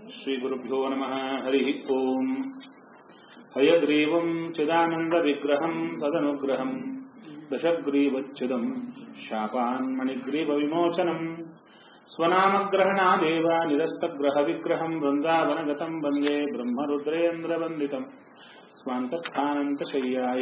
श्रीगुरुभ्यो नमः हरिः ओम् हयग्रीवम् चिदानन्दविग्रहम् सदनुग्रहम् दशग्रीवच्छिदम् शापान्मणिग्रीवविमोचनम् स्वनामग्रहणादेव निरस्तग्रहविग्रहम् वृन्दावनगतम् वन्दे ब्रह्मरुद्रेन्द्रवन्दितम् स्वान्तस्थानन्तशय्याय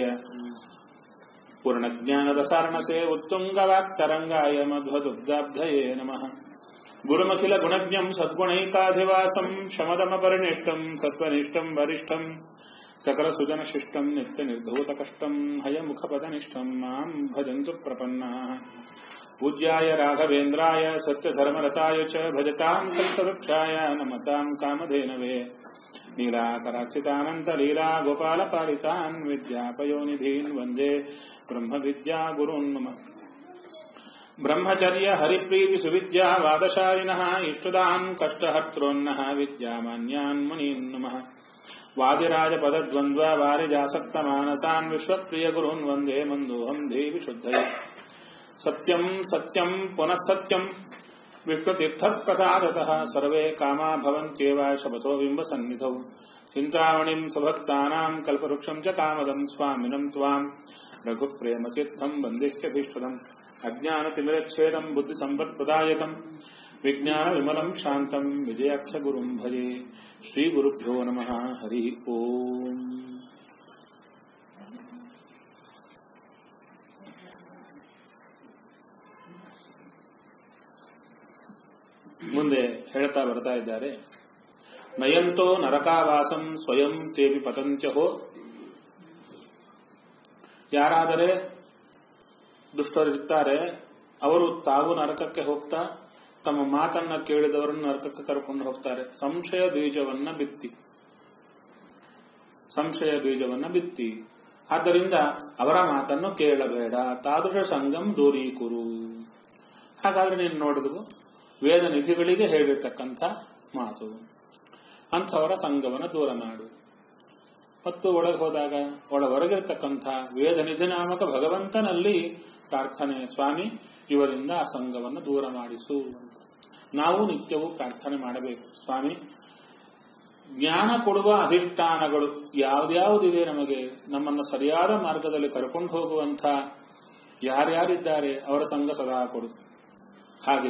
पूर्णज्ञानरसारणसे उत्तुङ्गवाक्तरङ्गाय मध्वदुग्धाब्धये नमः गुरुमखिलगुणज्ञम् सद्गुणैकाधिवासम् शमदमपरिनिष्टम् सत्त्वनिष्ठम् वरिष्ठम् सकलसुजनशिष्टम् नित्यनिर्धूतकष्टम् हयमुखपदनिष्ठम् माम् भजन्तु प्रपन्नाः पूज्याय राघवेन्द्राय सत्यधर्मरताय च भजताम् कल्पवृक्षाय नमताम् कामधेनवे नीलाकराचितानन्तलीला गोपालपालितान् विद्यापयोनिधीन् वन्दे ब्रह्मविद्या गुरून् मम ब्रह्मचर्य हरिप्रीति सुविद्या वादशालिनः इष्टदान् कष्टहर्तॄन्नः विद्यामान्यान् मुनीन् नमः वादिराजपदद्वन्द्व वारिजासक्तमानसान् विश्वप्रियगुरून् वन्दे मन्दोऽहम् देवि शुद्धये सत्यम् सत्यम् पुनः सत्यम् विष्णुतीर्थप्रसादतः सर्वे कामा भवन्त्येव शपथो बिम्बसन्निधौ चिन्तामणिम् सुभक्तानाम् कल्पवृक्षम् च कामदम् स्वामिनम् त्वाम् रघुप्रेमतीर्थम् वन्दिह्यभीष्टदम् अज्ञानतिमिरच्छेदम् बुद्धिसम्पत्प्रदायकम् विज्ञानविमलम् शान्तम् विजयाक्षगुरुम् भजे श्रीगुरुभ्यो नमः हरिः ओम् ಮುಂದೆ ಹೇಳ್ತಾ ಬರ್ತಾ ಇದ್ದಾರೆ ನಯಂತೋ ನರಕಾವಾಸಂ ಸ್ವಯಂ ತೇವಿ ಪತಂತ್ಯಹೋ ಯಾರಾದರೆ ದುಷ್ಟರಿರ್ತಾರೆ ಅವರು ತಾವು ನರಕಕ್ಕೆ ಹೋಗ್ತಾ ತಮ್ಮ ಮಾತನ್ನ ಕೇಳಿದವರನ್ನು ನರಕಕ್ಕೆ ಕರ್ಕೊಂಡು ಹೋಗ್ತಾರೆ ಸಂಶಯ ಬೀಜವನ್ನ ಬಿತ್ತಿ ಸಂಶಯ ಬೀಜವನ್ನ ಬಿತ್ತಿ ಆದ್ದರಿಂದ ಅವರ ಮಾತನ್ನು ಕೇಳಬೇಡ ತಾದೃಶ ಸಂಗಂ ದೂರೀಕುರು ಹಾಗಾದ್ರೆ ನೀನು ನೋಡಿದ್ವು ವೇದ ನಿಧಿಗಳಿಗೆ ಹೇಳಿರ್ತಕ್ಕಂಥ ಮಾತು ಅಂಥವರ ಸಂಘವನ್ನು ದೂರ ಮಾಡು ಮತ್ತು ಒಳಗೆ ಹೋದಾಗ ಒಳ ಹೊರಗಿರ್ತಕ್ಕಂಥ ವೇದ ನಿಧಿ ನಾಮಕ ಭಗವಂತನಲ್ಲಿ ಪ್ರಾರ್ಥನೆ ಸ್ವಾಮಿ ಇವರಿಂದ ಆ ಸಂಘವನ್ನು ದೂರ ಮಾಡಿಸು ನಾವು ನಿತ್ಯವೂ ಪ್ರಾರ್ಥನೆ ಮಾಡಬೇಕು ಸ್ವಾಮಿ ಜ್ಞಾನ ಕೊಡುವ ಅಧಿಷ್ಠಾನಗಳು ಯಾವ್ದ್ಯಾವುದಿದೆ ನಮಗೆ ನಮ್ಮನ್ನು ಸರಿಯಾದ ಮಾರ್ಗದಲ್ಲಿ ಕರ್ಕೊಂಡು ಹೋಗುವಂಥ ಯಾರ್ಯಾರಿದ್ದಾರೆ ಅವರ ಸಂಘ ಸದಾ ಕೊಡು ಹಾಗೆ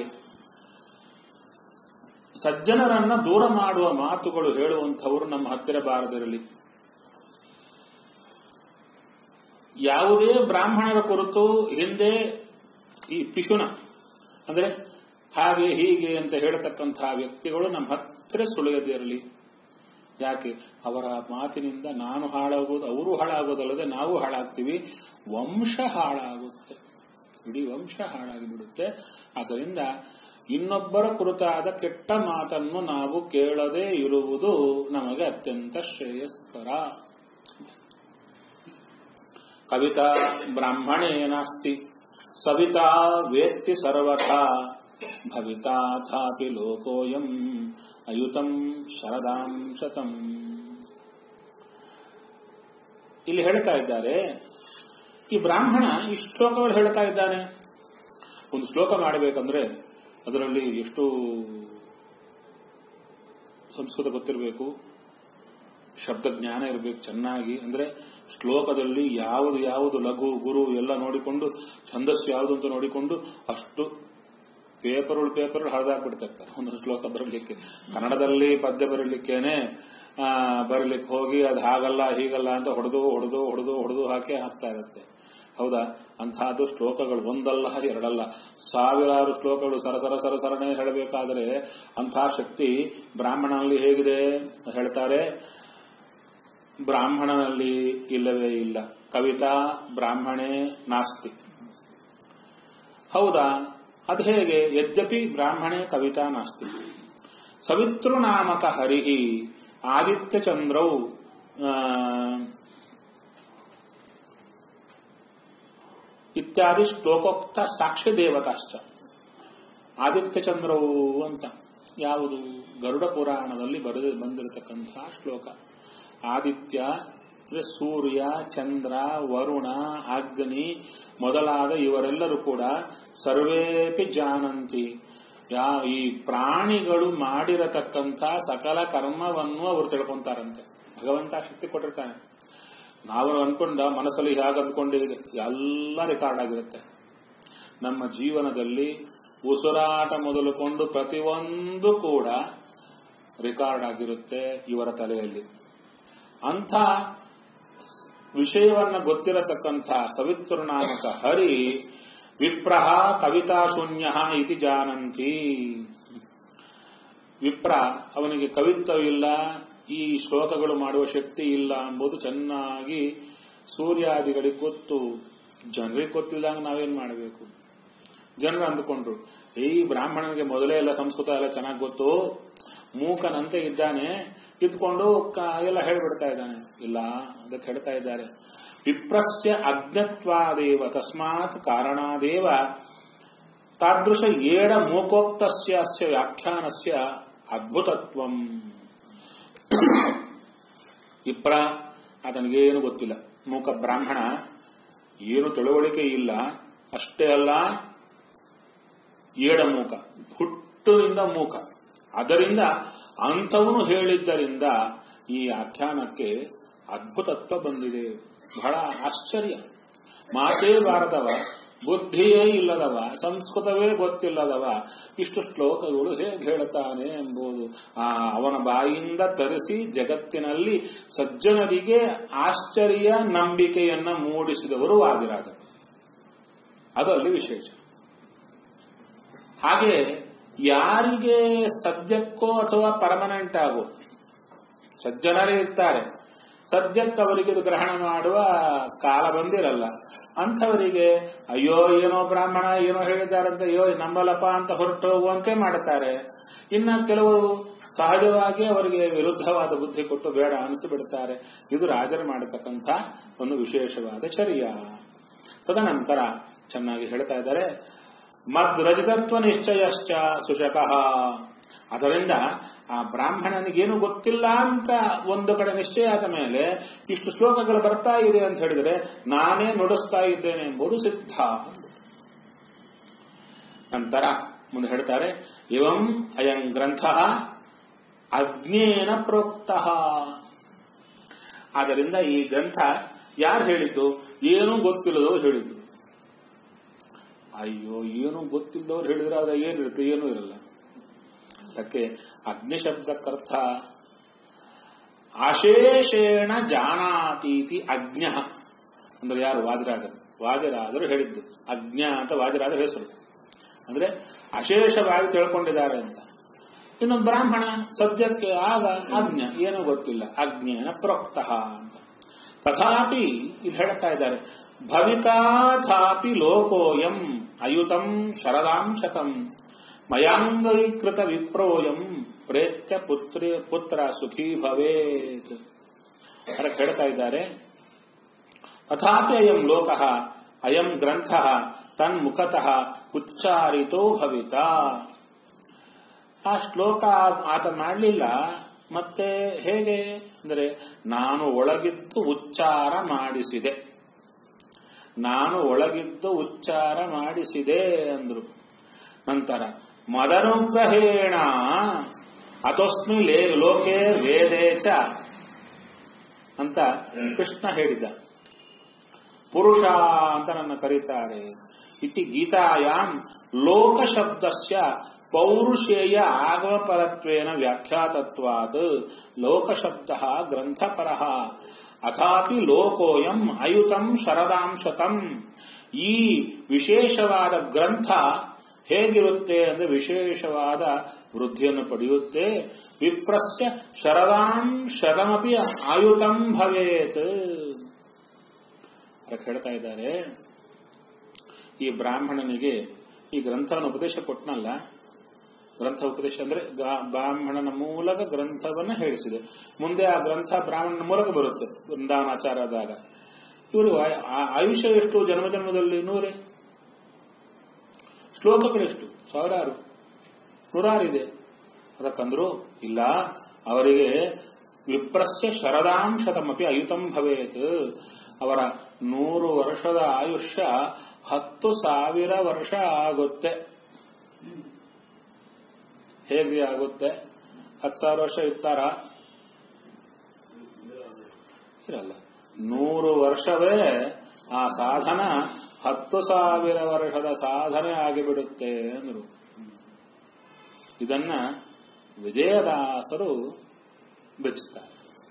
ಸಜ್ಜನರನ್ನ ದೂರ ಮಾಡುವ ಮಾತುಗಳು ಹೇಳುವಂಥವರು ನಮ್ಮ ಹತ್ತಿರ ಬಾರದಿರಲಿ ಯಾವುದೇ ಬ್ರಾಹ್ಮಣರ ಕುರಿತು ಹಿಂದೆ ಈ ಪಿಶುನ ಅಂದ್ರೆ ಹಾಗೆ ಹೀಗೆ ಅಂತ ಹೇಳತಕ್ಕಂತಹ ವ್ಯಕ್ತಿಗಳು ನಮ್ಮ ಹತ್ತಿರ ಸುಳಿಯದಿರಲಿ ಯಾಕೆ ಅವರ ಮಾತಿನಿಂದ ನಾನು ಹಾಳಾಗುವುದು ಅವರು ಹಾಳಾಗೋದಲ್ಲದೆ ನಾವು ಹಾಳಾಗ್ತೀವಿ ವಂಶ ಹಾಳಾಗುತ್ತೆ ಇಡೀ ವಂಶ ಹಾಳಾಗಿ ಬಿಡುತ್ತೆ ಆದ್ದರಿಂದ ಇನ್ನೊಬ್ಬರ ಕುರಿತಾದ ಕೆಟ್ಟ ಮಾತನ್ನು ನಾವು ಕೇಳದೇ ಇರುವುದು ನಮಗೆ ಅತ್ಯಂತ ಶ್ರೇಯಸ್ಕರ ಕವಿತಾ ಬ್ರಾಹ್ಮಣೇ ನಾಸ್ತಿ ಸವಿತಾ ವೇತ್ತಿ ಸರ್ವಥಾ ಭವಿತಾಥಾಪಿ ಲೋಕೋಯಂ ಅಯುತಂ ಶರದಾಂ ಶತಂ ಇಲ್ಲಿ ಹೇಳ್ತಾ ಇದ್ದಾರೆ ಈ ಬ್ರಾಹ್ಮಣ ಈ ಶ್ಲೋಕಗಳು ಹೇಳ್ತಾ ಇದ್ದಾನೆ ಒಂದು ಶ್ಲೋಕ ಮಾಡಬೇಕಂದ್ರೆ ಅದರಲ್ಲಿ ಎಷ್ಟು ಸಂಸ್ಕೃತ ಗೊತ್ತಿರಬೇಕು ಶಬ್ದ ಜ್ಞಾನ ಇರಬೇಕು ಚೆನ್ನಾಗಿ ಅಂದ್ರೆ ಶ್ಲೋಕದಲ್ಲಿ ಯಾವುದು ಯಾವುದು ಲಘು ಗುರು ಎಲ್ಲ ನೋಡಿಕೊಂಡು ಛಂದಸ್ಸು ಯಾವುದು ಅಂತ ನೋಡಿಕೊಂಡು ಅಷ್ಟು ಪೇಪರ್ ಪೇಪರ್ ಹರಿದಾಕ್ಬಿಡ್ತಿರ್ತಾರೆ ಒಂದು ಶ್ಲೋಕ ಬರಲಿಕ್ಕೆ ಕನ್ನಡದಲ್ಲಿ ಪದ್ಯ ಬರಲಿಕ್ಕೇನೆ ಬರಲಿಕ್ಕೆ ಹೋಗಿ ಅದು ಹಾಗಲ್ಲ ಹೀಗಲ್ಲ ಅಂತ ಹೊಡೆದು ಹೊಡೆದು ಹೊಡೆದು ಹೊಡೆದು ಹಾಕಿ ಹಾಕ್ತಾ ಇರುತ್ತೆ ಹೌದಾ ಅಂತಹದ್ದು ಶ್ಲೋಕಗಳು ಒಂದಲ್ಲ ಎರಡಲ್ಲ ಸಾವಿರಾರು ಶ್ಲೋಕಗಳು ಸರಸರ ಸರಸರನೆ ಹೇಳಬೇಕಾದರೆ ಅಂತಹ ಶಕ್ತಿ ಬ್ರಾಹ್ಮಣನಲ್ಲಿ ಹೇಗಿದೆ ಹೇಳ್ತಾರೆ ಬ್ರಾಹ್ಮಣನಲ್ಲಿ ಇಲ್ಲವೇ ಇಲ್ಲ ಕವಿತಾ ಬ್ರಾಹ್ಮಣೇ ನಾಸ್ತಿ ಹೌದಾ ಅದು ಹೇಗೆ ಯದ್ಯಪಿ ಬ್ರಾಹ್ಮಣೇ ಕವಿತಾ ನಾಸ್ತಿ ಸವಿತೃನಾಮಕ ಹರಿಹಿ ಆದಿತ್ಯ ಚಂದ್ರೌ ಇತ್ಯಾದಿ ಶ್ಲೋಕೋಕ್ತ ಸಾಕ್ಷ್ಯ ದೇವತಾಶ್ಚ ಆದಿತ್ಯ ಚಂದ್ರವು ಅಂತ ಯಾವುದು ಗರುಡ ಪುರಾಣದಲ್ಲಿ ಬರೆದು ಬಂದಿರತಕ್ಕಂತಹ ಶ್ಲೋಕ ಆದಿತ್ಯ ಸೂರ್ಯ ಚಂದ್ರ ವರುಣ ಅಗ್ನಿ ಮೊದಲಾದ ಇವರೆಲ್ಲರೂ ಕೂಡ ಸರ್ವೇಪಿ ಜಾನಂತಿ ಯಾ ಈ ಪ್ರಾಣಿಗಳು ಮಾಡಿರತಕ್ಕಂಥ ಸಕಲ ಕರ್ಮವನ್ನು ಅವರು ತಿಳ್ಕೊಂತಾರಂತೆ ಭಗವಂತ ಶಕ್ತಿ ಕೊಟ್ಟಿರ್ತಾನೆ ನಾವು ಅನ್ಕೊಂಡ ಮನಸ್ಸಲ್ಲಿ ಹೇಗೆ ಅಂದ್ಕೊಂಡು ಎಲ್ಲ ರೆಕಾರ್ಡ್ ಆಗಿರುತ್ತೆ ನಮ್ಮ ಜೀವನದಲ್ಲಿ ಉಸಿರಾಟ ಮೊದಲುಕೊಂಡು ಪ್ರತಿಯೊಂದು ಕೂಡ ರೆಕಾರ್ಡ್ ಆಗಿರುತ್ತೆ ಇವರ ತಲೆಯಲ್ಲಿ ಅಂಥ ವಿಷಯವನ್ನ ಗೊತ್ತಿರತಕ್ಕಂಥ ಸವಿತೃನಾಮಕ ಹರಿ ವಿಪ್ರಹ ಕವಿತಾ ಶೂನ್ಯ ಇತಿ ಜಾನಂತಿ ವಿಪ್ರ ಅವನಿಗೆ ಕವಿತ್ವವಿಲ್ಲ ಈ ಶ್ಲೋಕಗಳು ಮಾಡುವ ಶಕ್ತಿ ಇಲ್ಲ ಎಂಬುದು ಚೆನ್ನಾಗಿ ಸೂರ್ಯಾದಿಗಳಿಗೆ ಗೊತ್ತು ಜನರಿಗೆ ಗೊತ್ತಿಲ್ಲಂಗ ನಾವೇನ್ ಮಾಡಬೇಕು ಜನರು ಅಂದುಕೊಂಡ್ರು ಈ ಬ್ರಾಹ್ಮಣನಿಗೆ ಮೊದಲೇ ಎಲ್ಲ ಸಂಸ್ಕೃತ ಎಲ್ಲ ಚೆನ್ನಾಗಿ ಗೊತ್ತು ಮೂಕನಂತೆ ಇದ್ದಾನೆ ಇದ್ಕೊಂಡು ಕ- ಎಲ್ಲ ಹೇಳ್ಬಿಡ್ತಾ ಇದ್ದಾನೆ ಇಲ್ಲ ಅದಕ್ಕೆ ಹೇಳ್ತಾ ಇದ್ದಾರೆ ವಿಪ್ರಸ್ಯ ಅಜ್ಞತ್ವಾದೇವ ತಸ್ಮಾತ್ ಕಾರಣಾದೇವ ತಾದೃಶ ಏಡ ಮೂಕೋಕ್ತಸ್ಯ ಅಸ್ಯ ವ್ಯಾಖ್ಯಾನಸ್ಯ ಅದ್ಭುತತ್ವಂ ವಿಪ್ರ ಆತನಿಗೇನು ಗೊತ್ತಿಲ್ಲ ಮೂಕ ಬ್ರಾಹ್ಮಣ ಏನು ತಿಳುವಳಿಕೆ ಇಲ್ಲ ಅಷ್ಟೇ ಅಲ್ಲ ಏಡ ಮೂಕ ಹುಟ್ಟಿನಿಂದ ಮೂಕ ಅದರಿಂದ ಅಂಥವನು ಹೇಳಿದ್ದರಿಂದ ಈ ಆಖ್ಯಾನಕ್ಕೆ ಅದ್ಭುತತ್ವ ಬಂದಿದೆ ಬಹಳ ಆಶ್ಚರ್ಯ ಮಾತೇ ಬಾರದವ ಬುದ್ಧಿಯೇ ಇಲ್ಲದವ ಸಂಸ್ಕೃತವೇ ಗೊತ್ತಿಲ್ಲದವ ಇಷ್ಟು ಶ್ಲೋಕಗಳು ಹೇಗೆ ಹೇಳ್ತಾನೆ ಎಂಬುದು ಆ ಅವನ ಬಾಯಿಂದ ತರಿಸಿ ಜಗತ್ತಿನಲ್ಲಿ ಸಜ್ಜನರಿಗೆ ಆಶ್ಚರ್ಯ ನಂಬಿಕೆಯನ್ನ ಮೂಡಿಸಿದವರು ವಾದಿರಾಜರು ಅದು ಅಲ್ಲಿ ವಿಶೇಷ ಹಾಗೆ ಯಾರಿಗೆ ಸದ್ಯಕ್ಕೋ ಅಥವಾ ಪರ್ಮನೆಂಟ್ ಆಗೋ ಸಜ್ಜನರೇ ಇರ್ತಾರೆ ಸದ್ಯಕ್ಕೆ ಅವರಿಗೆ ಇದು ಗ್ರಹಣ ಮಾಡುವ ಕಾಲ ಬಂದಿರಲ್ಲ ಅಂಥವರಿಗೆ ಅಯ್ಯೋ ಏನೋ ಬ್ರಾಹ್ಮಣ ಏನೋ ಹೇಳಿದ್ದಾರಂತ ಅಯ್ಯೋ ನಂಬಲಪ್ಪ ಅಂತ ಹೊರಟು ಹೋಗುವಂತೆ ಮಾಡುತ್ತಾರೆ ಇನ್ನ ಕೆಲವರು ಸಹಜವಾಗಿ ಅವರಿಗೆ ವಿರುದ್ಧವಾದ ಬುದ್ಧಿ ಕೊಟ್ಟು ಬೇಡ ಅನಿಸಿಬಿಡ್ತಾರೆ ಇದು ರಾಜರು ಮಾಡತಕ್ಕಂಥ ಒಂದು ವಿಶೇಷವಾದ ಚರ್ಯ ತದನಂತರ ಚೆನ್ನಾಗಿ ಹೇಳ್ತಾ ಇದ್ದಾರೆ ಮದ್ರಜತತ್ವ ನಿಶ್ಚಯಶ್ಚ ಸುಶಕಃ ಅದರಿಂದ ಆ ಬ್ರಾಹ್ಮಣನಿಗೇನು ಗೊತ್ತಿಲ್ಲ ಅಂತ ಒಂದು ಕಡೆ ನಿಶ್ಚಯ ಆದ ಮೇಲೆ ಇಷ್ಟು ಶ್ಲೋಕಗಳು ಬರ್ತಾ ಇದೆ ಅಂತ ಹೇಳಿದರೆ ನಾನೇ ನುಡಿಸ್ತಾ ಇದ್ದೇನೆ ಎಂಬುದು ಸಿದ್ಧ ನಂತರ ಮುಂದೆ ಹೇಳ್ತಾರೆ ಇವಂ ಅಯಂ ಗ್ರಂಥ ಅಜ್ಞೇನ ಪ್ರೋಕ್ತ ಆದ್ದರಿಂದ ಈ ಗ್ರಂಥ ಯಾರು ಹೇಳಿದ್ದು ಏನೂ ಗೊತ್ತಿಲ್ಲದವರು ಹೇಳಿದ್ದು ಅಯ್ಯೋ ಏನು ಗೊತ್ತಿಲ್ಲದವ್ರು ಹೇಳಿದ್ರೆ ಅದ್ರ ಏನಿರುತ್ತೆ ಏನೂ ಇರಲ್ಲ ಅದಕ್ಕೆ ಅಗ್ನಿ ಶಬ್ದಕ್ಕರ್ಥ ಅಶೇಷೇಣ ಜಾನಾತೀತಿ ಅಜ್ಞ ಅಂದ್ರೆ ಯಾರು ವಾದಿರಾಜರು ವಾದಿರಾಜರು ಹೇಳಿದ್ದು ಅಜ್ಞ ಅಂತ ವಾದಿರಾಜರ ಹೆಸರು ಅಂದ್ರೆ ಅಶೇಷವಾಗಿ ತಿಳ್ಕೊಂಡಿದ್ದಾರೆ ಅಂತ ಇನ್ನೊಂದು ಬ್ರಾಹ್ಮಣ ಸದ್ಯಕ್ಕೆ ಆಗ ಅಜ್ಞ ಏನೂ ಗೊತ್ತಿಲ್ಲ ಅಜ್ಞೇನ ಪ್ರೋಕ್ತ ಅಂತ ತಥಾಪಿ ಇಲ್ಲಿ ಹೇಳ್ತಾ ಇದ್ದಾರೆ ಭವಿತಾಥಾಪಿ ಲೋಕೋಯಂ ಅಯುತಂ ಶರದಾಂ ಶತಂ ಮಯಾಂಗೀಕೃತ ವಿಪ್ರೋಯಂ ಪ್ರೇತ್ಯ ಪುತ್ರಿ ಪುತ್ರ ಸುಖೀ ಭವೇತ್ ಅದಕ್ಕೆ ಹೇಳ್ತಾ ಇದ್ದಾರೆ ತಥಾಪಿ ಅಯಂ ಲೋಕ ಅಯಂ ಗ್ರಂಥ ತನ್ಮುಖತಃ ಉಚ್ಚಾರಿತೋ ಭವಿತ ಆ ಶ್ಲೋಕ ಆತ ಮಾಡಲಿಲ್ಲ ಮತ್ತೆ ಹೇಗೆ ಅಂದರೆ ನಾನು ಒಳಗಿದ್ದು ಉಚ್ಚಾರ ಮಾಡಿಸಿದೆ ನಾನು ಒಳಗಿದ್ದು ಉಚ್ಚಾರ ಮಾಡಿಸಿದೆ ಅಂದ್ರು ನಂತರ ಮದನುಗ್ರಹೇಣ ಅಥೋಸ್ಮಿ ಲೇ ಲೋಕೆ ವೇದೇ ಚ ಅಂತ ಕೃಷ್ಣ ಹೇಳಿದ ಪುರುಷ ಅಂತ ನನ್ನ ಕರೀತಾರೆ ಇತಿ ಗೀತಾಯಾಮ್ ಲೋಕ ಶಬ್ದಸ್ಯ ಪೌರುಷೇಯ ಆಗಮಪರತ್ವೇನ ವ್ಯಾಖ್ಯಾತತ್ವಾತ್ ಲೋಕ ಶಬ್ದ ಗ್ರಂಥಪರ ಅಥಾಪಿ ಲೋಕೋಯಂ ಅಯುತಂ ಶರದಾಂ ಶತಂ ಈ ವಿಶೇಷವಾದ ಗ್ರಂಥ ಹೇಗಿರುತ್ತೆ ಅಂದ್ರೆ ವಿಶೇಷವಾದ ವೃದ್ಧಿಯನ್ನು ಪಡೆಯುತ್ತೆ ವಿಪ್ರಸ್ಯ ಶರದಾಂ ಶತಮಪಿ ಆಯುತಂ ಭವೇತ್ ಅದಕ್ಕೆ ಹೇಳ್ತಾ ಇದ್ದಾರೆ ಈ ಬ್ರಾಹ್ಮಣನಿಗೆ ಈ ಗ್ರಂಥವನ್ನು ಉಪದೇಶ ಕೊಟ್ಟನಲ್ಲ ಗ್ರಂಥ ಉಪದೇಶ ಅಂದ್ರೆ ಗಾ- ಬ್ರಾಹ್ಮಣನ ಮೂಲಕ ಗ್ರಂಥವನ್ನ ಹೇಳಿಸಿದೆ ಮುಂದೆ ಆ ಗ್ರಂಥ ಬ್ರಾಹ್ಮಣನ ಮೂಲಕ ಬರುತ್ತೆ ವೃಂದಾವನಾಚಾರದಾಗ ಇವರು ಆ- ಆ- ಆಯುಷ್ಯ ಎಷ್ಟು ಜನ್ಮ ಜನ್ಮದಲ್ಲಿ ನೂರೇ ಶ್ಲೋಕಗಳೆಷ್ಟು ಸಾವಿರಾರು ನೂರಾರಿದೆ ಅದಕ್ಕಂದ್ರು ಇಲ್ಲ ಅವರಿಗೆ ವಿಪ್ರಸ್ಯ ಶರದಾಂಶತಮಪಿ ಅಯುತಂ ಭವೇತ್ ಅವರ ನೂರು ವರ್ಷದ ಆಯುಷ್ಯ ಹತ್ತು ಸಾವಿರ ವರ್ಷ ಆಗುತ್ತೆ ಹೇಗೆ ಆಗುತ್ತೆ ಹತ್ತು ಸಾವಿರ ವರ್ಷ ಇರ್ತಾರ ಇರಲ್ಲ ನೂರು ವರ್ಷವೇ ಆ ಸಾಧನ ಹತ್ತು ಸಾವಿರ ವರ್ಷದ ಸಾಧನೆ ಆಗಿಬಿಡುತ್ತೆ ಅಂದ್ರು ಇದನ್ನ ವಿಜಯದಾಸರು ಬೆಚ್ಚುತ್ತಾರೆ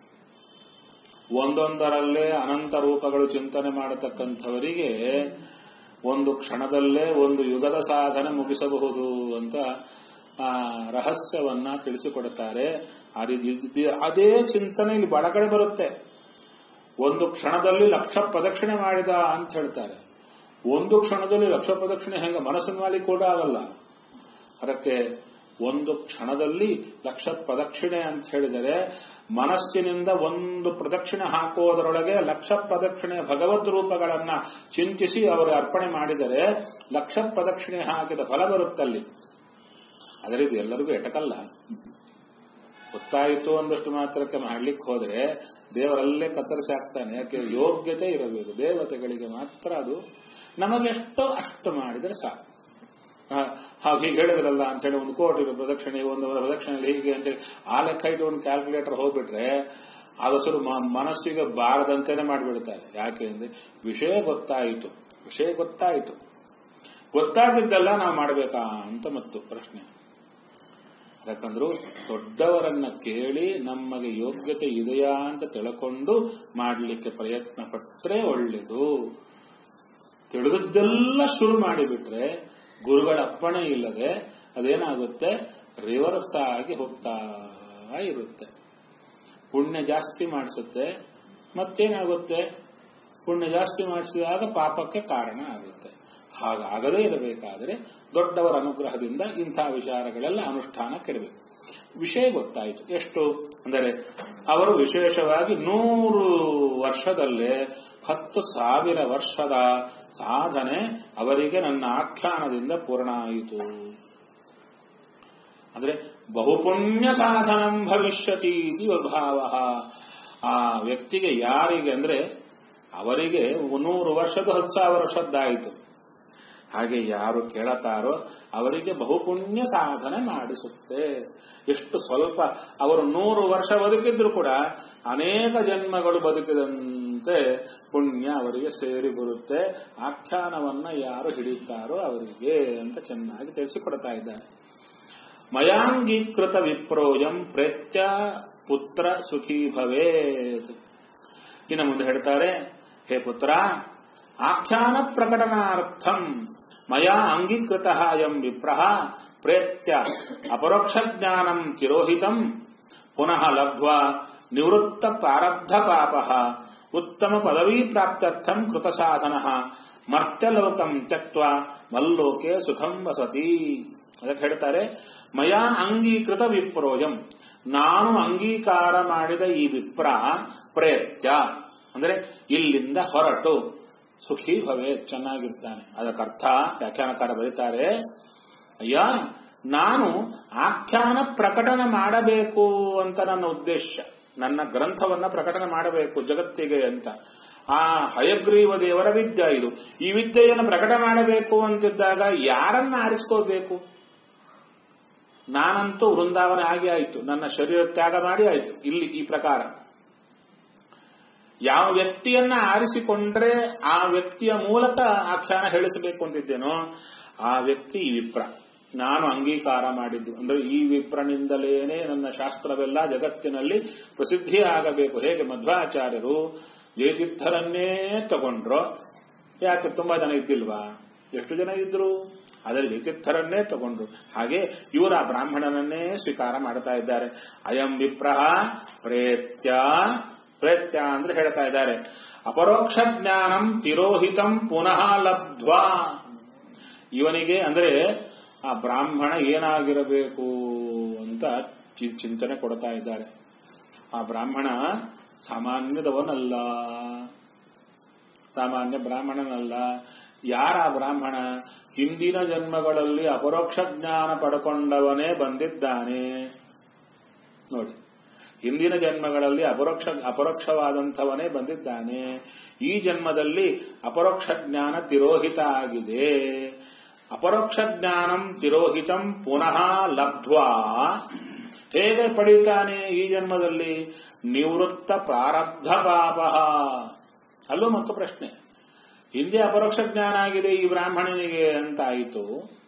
ಒಂದೊಂದರಲ್ಲೇ ಅನಂತ ರೂಪಗಳು ಚಿಂತನೆ ಮಾಡತಕ್ಕಂಥವರಿಗೆ ಒಂದು ಕ್ಷಣದಲ್ಲೇ ಒಂದು ಯುಗದ ಸಾಧನೆ ಮುಗಿಸಬಹುದು ಅಂತ ಆ ರಹಸ್ಯವನ್ನ ತಿಳಿಸಿಕೊಡುತ್ತಾರೆ ಆ ರೀತಿ ಅದೇ ಚಿಂತನೆ ಇಲ್ಲಿ ಬಳಗಡೆ ಬರುತ್ತೆ ಒಂದು ಕ್ಷಣದಲ್ಲಿ ಲಕ್ಷ ಪ್ರದಕ್ಷಿಣೆ ಮಾಡಿದ ಅಂತ ಹೇಳ್ತಾರೆ ಒಂದು ಕ್ಷಣದಲ್ಲಿ ಲಕ್ಷ ಪ್ರದಕ್ಷಿಣೆ ಹೆಂಗ ಮನಸ್ಸಿನ ಮಾಡಿ ಕೂಡ ಆಗಲ್ಲ ಅದಕ್ಕೆ ಒಂದು ಕ್ಷಣದಲ್ಲಿ ಲಕ್ಷ ಪ್ರದಕ್ಷಿಣೆ ಅಂತ ಹೇಳಿದರೆ ಮನಸ್ಸಿನಿಂದ ಒಂದು ಪ್ರದಕ್ಷಿಣೆ ಹಾಕುವುದರೊಳಗೆ ಲಕ್ಷ ಪ್ರದಕ್ಷಿಣೆ ಭಗವದ್ ರೂಪಗಳನ್ನ ಚಿಂತಿಸಿ ಅವರು ಅರ್ಪಣೆ ಮಾಡಿದರೆ ಲಕ್ಷ ಪ್ರದಕ್ಷಿಣೆ ಹಾಕಿದ ಫಲ ಬರುತ್ತಲ್ಲಿ ಅದೇ ರೀತಿ ಎಲ್ಲರಿಗೂ ಎಟಕಲ್ಲ ಗೊತ್ತಾಯಿತು ಒಂದಷ್ಟು ಮಾತ್ರಕ್ಕೆ ಮಾಡ್ಲಿಕ್ಕೆ ಹೋದ್ರೆ ದೇವರಲ್ಲೇ ಕತ್ತರಿಸಿ ಹಾಕ್ತಾನೆ ಯಾಕೆ ಯೋಗ್ಯತೆ ಇರಬೇಕು ದೇವತೆಗಳಿಗೆ ಮಾತ್ರ ಅದು ನಮಗೆಷ್ಟೋ ಅಷ್ಟು ಮಾಡಿದರೆ ಸಾಕು ಹಾಗೆ ಹೀಗೆ ಹೇಳಿದ್ರಲ್ಲ ಅಂತ ಹೇಳಿ ಒಂದು ಕೋಟಿ ಪ್ರದಕ್ಷಿಣೆ ಒಂದು ಪ್ರದಕ್ಷಿಣೆ ಹೀಗೆ ಅಂತೇಳಿ ಆ ಲೆಕ್ಕ ಇಟ್ಟು ಒಂದು ಕ್ಯಾಲ್ಕುಲೇಟರ್ ಹೋಗ್ಬಿಟ್ರೆ ಅದಸರು ಮನಸ್ಸಿಗೆ ಬಾರದಂತೆನೆ ಮಾಡಿಬಿಡ್ತಾರೆ ಯಾಕೆ ಅಂದ್ರೆ ವಿಷಯ ಗೊತ್ತಾಯಿತು ವಿಷಯ ಗೊತ್ತಾಯಿತು ಗೊತ್ತಾಗಿದ್ದೆಲ್ಲ ನಾವು ಮಾಡಬೇಕಾ ಅಂತ ಮತ್ತು ಪ್ರಶ್ನೆ ಯಾಕಂದ್ರು ದೊಡ್ಡವರನ್ನ ಕೇಳಿ ನಮಗೆ ಯೋಗ್ಯತೆ ಇದೆಯಾ ಅಂತ ತಿಳ್ಕೊಂಡು ಮಾಡಲಿಕ್ಕೆ ಪ್ರಯತ್ನ ಪಟ್ಟರೆ ಒಳ್ಳೇದು ತಿಳಿದದ್ದೆಲ್ಲ ಶುರು ಮಾಡಿಬಿಟ್ರೆ ಗುರುಗಳ ಅಪ್ಪಣೆ ಇಲ್ಲದೆ ಅದೇನಾಗುತ್ತೆ ರಿವರ್ಸ್ ಆಗಿ ಹೋಗ್ತಾ ಇರುತ್ತೆ ಪುಣ್ಯ ಜಾಸ್ತಿ ಮಾಡಿಸುತ್ತೆ ಮತ್ತೇನಾಗುತ್ತೆ ಪುಣ್ಯ ಜಾಸ್ತಿ ಮಾಡಿಸಿದಾಗ ಪಾಪಕ್ಕೆ ಕಾರಣ ಆಗುತ್ತೆ ಹಾಗಾಗದೇ ಇರಬೇಕಾದರೆ ದೊಡ್ಡವರ ಅನುಗ್ರಹದಿಂದ ಇಂಥ ವಿಚಾರಗಳೆಲ್ಲ ಅನುಷ್ಠಾನ ಕೆಡಬೇಕು ವಿಷಯ ಗೊತ್ತಾಯಿತು ಎಷ್ಟು ಅಂದರೆ ಅವರು ವಿಶೇಷವಾಗಿ ನೂರು ವರ್ಷದಲ್ಲೇ ಹತ್ತು ಸಾವಿರ ವರ್ಷದ ಸಾಧನೆ ಅವರಿಗೆ ನನ್ನ ಆಖ್ಯಾನದಿಂದ ಪೂರ್ಣ ಆಯಿತು ಅಂದ್ರೆ ಬಹುಪುಣ್ಯ ಸಾಧನಂ ಭವಿಷ್ಯತಿ ಭಾವ ಆ ವ್ಯಕ್ತಿಗೆ ಯಾರಿಗೆ ಅಂದ್ರೆ ಅವರಿಗೆ ನೂರು ವರ್ಷದ ಹತ್ತು ಸಾವಿರ ವರ್ಷದ್ದಾಯಿತು ಹಾಗೆ ಯಾರು ಕೇಳತಾರೋ ಅವರಿಗೆ ಬಹುಪುಣ್ಯ ಸಾಧನೆ ಮಾಡಿಸುತ್ತೆ ಎಷ್ಟು ಸ್ವಲ್ಪ ಅವರು ನೂರು ವರ್ಷ ಬದುಕಿದ್ರು ಕೂಡ ಅನೇಕ ಜನ್ಮಗಳು ಬದುಕಿದಂತೆ ಪುಣ್ಯ ಅವರಿಗೆ ಸೇರಿ ಬರುತ್ತೆ ಆಖ್ಯಾನವನ್ನ ಯಾರು ಹಿಡಿತಾರೋ ಅವರಿಗೆ ಅಂತ ಚೆನ್ನಾಗಿ ತಿಳಿಸಿಕೊಡ್ತಾ ಇದ್ದಾರೆ ಮಯಾಂಗೀಕೃತ ವಿಪ್ರೋಯಂ ಪ್ರೇತ್ಯ ಪುತ್ರ ಸುಖೀ ಭವೇತ್ ಇನ್ನು ಮುಂದೆ ಹೇಳ್ತಾರೆ ಹೇ ಪುತ್ರ ಆಖ್ಯಾನ ಪ್ರಕಟನಾರ್ಥಂ ಮಯಾ ಅಂಗೀಕೃತ ಅಯಂ ವಿಪ್ರ ಪ್ರೇತ್ಯ ಅಪರೋಕ್ಷ ಜ್ಞಾನಂ ತಿರೋಹಿತಂ ಪುನಃ ಲಬ್ಧ್ವಾ ನಿವೃತ್ತ ಪ್ರಾರಬ್ಧ ಪಾಪ ಉತ್ತಮ ಪದವೀ ಪ್ರಾಪ್ತ್ಯರ್ಥಂ ಕೃತ ಸಾಧನ ಮರ್ತ್ಯಲೋಕಂ ತ್ಯಕ್ವ ಮಲ್ಲೋಕೆ ಸುಖಂ ವಸತಿ ಅದಕ್ಕೆ ಹೇಳ್ತಾರೆ ಮಯಾ ಅಂಗೀಕೃತ ವಿಪ್ರೋಯಂ ನಾನು ಅಂಗೀಕಾರ ಮಾಡಿದ ಈ ವಿಪ್ರ ಪ್ರೇತ್ಯ ಅಂದರೆ ಇಲ್ಲಿಂದ ಹೊರಟು ಸುಖಿ ಭವೆ ಚೆನ್ನಾಗಿರ್ತಾನೆ ಅದಕ್ಕರ್ಥ ವ್ಯಾಖ್ಯಾನಕಾರ ಬರೀತಾರೆ ಅಯ್ಯ ನಾನು ಆಖ್ಯಾನ ಪ್ರಕಟನ ಮಾಡಬೇಕು ಅಂತ ನನ್ನ ಉದ್ದೇಶ ನನ್ನ ಗ್ರಂಥವನ್ನ ಪ್ರಕಟಣೆ ಮಾಡಬೇಕು ಜಗತ್ತಿಗೆ ಅಂತ ಆ ಹಯಗ್ರೀವ ದೇವರ ವಿದ್ಯೆ ಇದು ಈ ವಿದ್ಯೆಯನ್ನು ಪ್ರಕಟ ಮಾಡಬೇಕು ಅಂತಿದ್ದಾಗ ಯಾರನ್ನ ಆರಿಸ್ಕೋಬೇಕು ನಾನಂತೂ ವೃಂದಾವನ ಆಗಿ ಆಯಿತು ನನ್ನ ಶರೀರ ತ್ಯಾಗ ಮಾಡಿ ಆಯಿತು ಇಲ್ಲಿ ಈ ಪ್ರಕಾರ ಯಾವ ವ್ಯಕ್ತಿಯನ್ನ ಆರಿಸಿಕೊಂಡ್ರೆ ಆ ವ್ಯಕ್ತಿಯ ಮೂಲಕ ಆಖ್ಯಾನ ಹೇಳಿಸಬೇಕು ಅಂತಿದ್ದೇನೋ ಆ ವ್ಯಕ್ತಿ ಈ ವಿಪ್ರ ನಾನು ಅಂಗೀಕಾರ ಮಾಡಿದ್ದು ಅಂದ್ರೆ ಈ ವಿಪ್ರನಿಂದಲೇನೆ ನನ್ನ ಶಾಸ್ತ್ರವೆಲ್ಲ ಜಗತ್ತಿನಲ್ಲಿ ಪ್ರಸಿದ್ಧಿ ಆಗಬೇಕು ಹೇಗೆ ಮಧ್ವಾಚಾರ್ಯರು ಜಯತೀರ್ಥರನ್ನೇ ತಗೊಂಡ್ರು ಯಾಕೆ ತುಂಬಾ ಜನ ಇದ್ದಿಲ್ವಾ ಎಷ್ಟು ಜನ ಇದ್ರು ಆದರೆ ಜಯತೀರ್ಥರನ್ನೇ ತಗೊಂಡ್ರು ಹಾಗೆ ಇವರ ಬ್ರಾಹ್ಮಣನನ್ನೇ ಸ್ವೀಕಾರ ಮಾಡ್ತಾ ಇದ್ದಾರೆ ಅಯಂ ವಿಪ್ರಹ ಪ್ರೇತ್ಯ ಪ್ರೇತ್ಯ ಅಂದ್ರೆ ಹೇಳ್ತಾ ಇದ್ದಾರೆ ಅಪರೋಕ್ಷ ಜ್ಞಾನಂ ತಿರೋಹಿತಂ ಪುನಃ ಲಬ್ಧ್ವಾ ಇವನಿಗೆ ಅಂದ್ರೆ ಆ ಬ್ರಾಹ್ಮಣ ಏನಾಗಿರಬೇಕು ಅಂತ ಚಿಂತನೆ ಕೊಡ್ತಾ ಇದ್ದಾರೆ ಆ ಬ್ರಾಹ್ಮಣ ಸಾಮಾನ್ಯದವನಲ್ಲ ಸಾಮಾನ್ಯ ಬ್ರಾಹ್ಮಣನಲ್ಲ ಯಾರ ಬ್ರಾಹ್ಮಣ ಹಿಂದಿನ ಜನ್ಮಗಳಲ್ಲಿ ಅಪರೋಕ್ಷ ಜ್ಞಾನ ಪಡ್ಕೊಂಡವನೇ ಬಂದಿದ್ದಾನೆ ನೋಡಿ ಹಿಂದಿನ ಜನ್ಮಗಳಲ್ಲಿ ಅಪರೋಕ್ಷ ಅಪರೋಕ್ಷವಾದಂಥವನೇ ಬಂದಿದ್ದಾನೆ ಈ ಜನ್ಮದಲ್ಲಿ ಅಪರೋಕ್ಷ ಜ್ಞಾನ ತಿರೋಹಿತ ಆಗಿದೆ ಅಪರೋಕ್ಷ ಜ್ಞಾನಂ ತಿರೋಹಿತಂ ಪುನಃ ಲಬ್ಧ್ವಾ ಹೇಗೆ ಪಡಿತಾನೆ ಈ ಜನ್ಮದಲ್ಲಿ ನಿವೃತ್ತ ಪ್ರಾರಬ್ಧ ಪಾಪ ಅಲ್ಲೂ ಮತ್ತು ಪ್ರಶ್ನೆ ಹಿಂದೆ ಅಪರೋಕ್ಷ ಜ್ಞಾನ ಆಗಿದೆ ಈ ಬ್ರಾಹ್ಮಣನಿಗೆ ಅಂತ ಆಯಿತು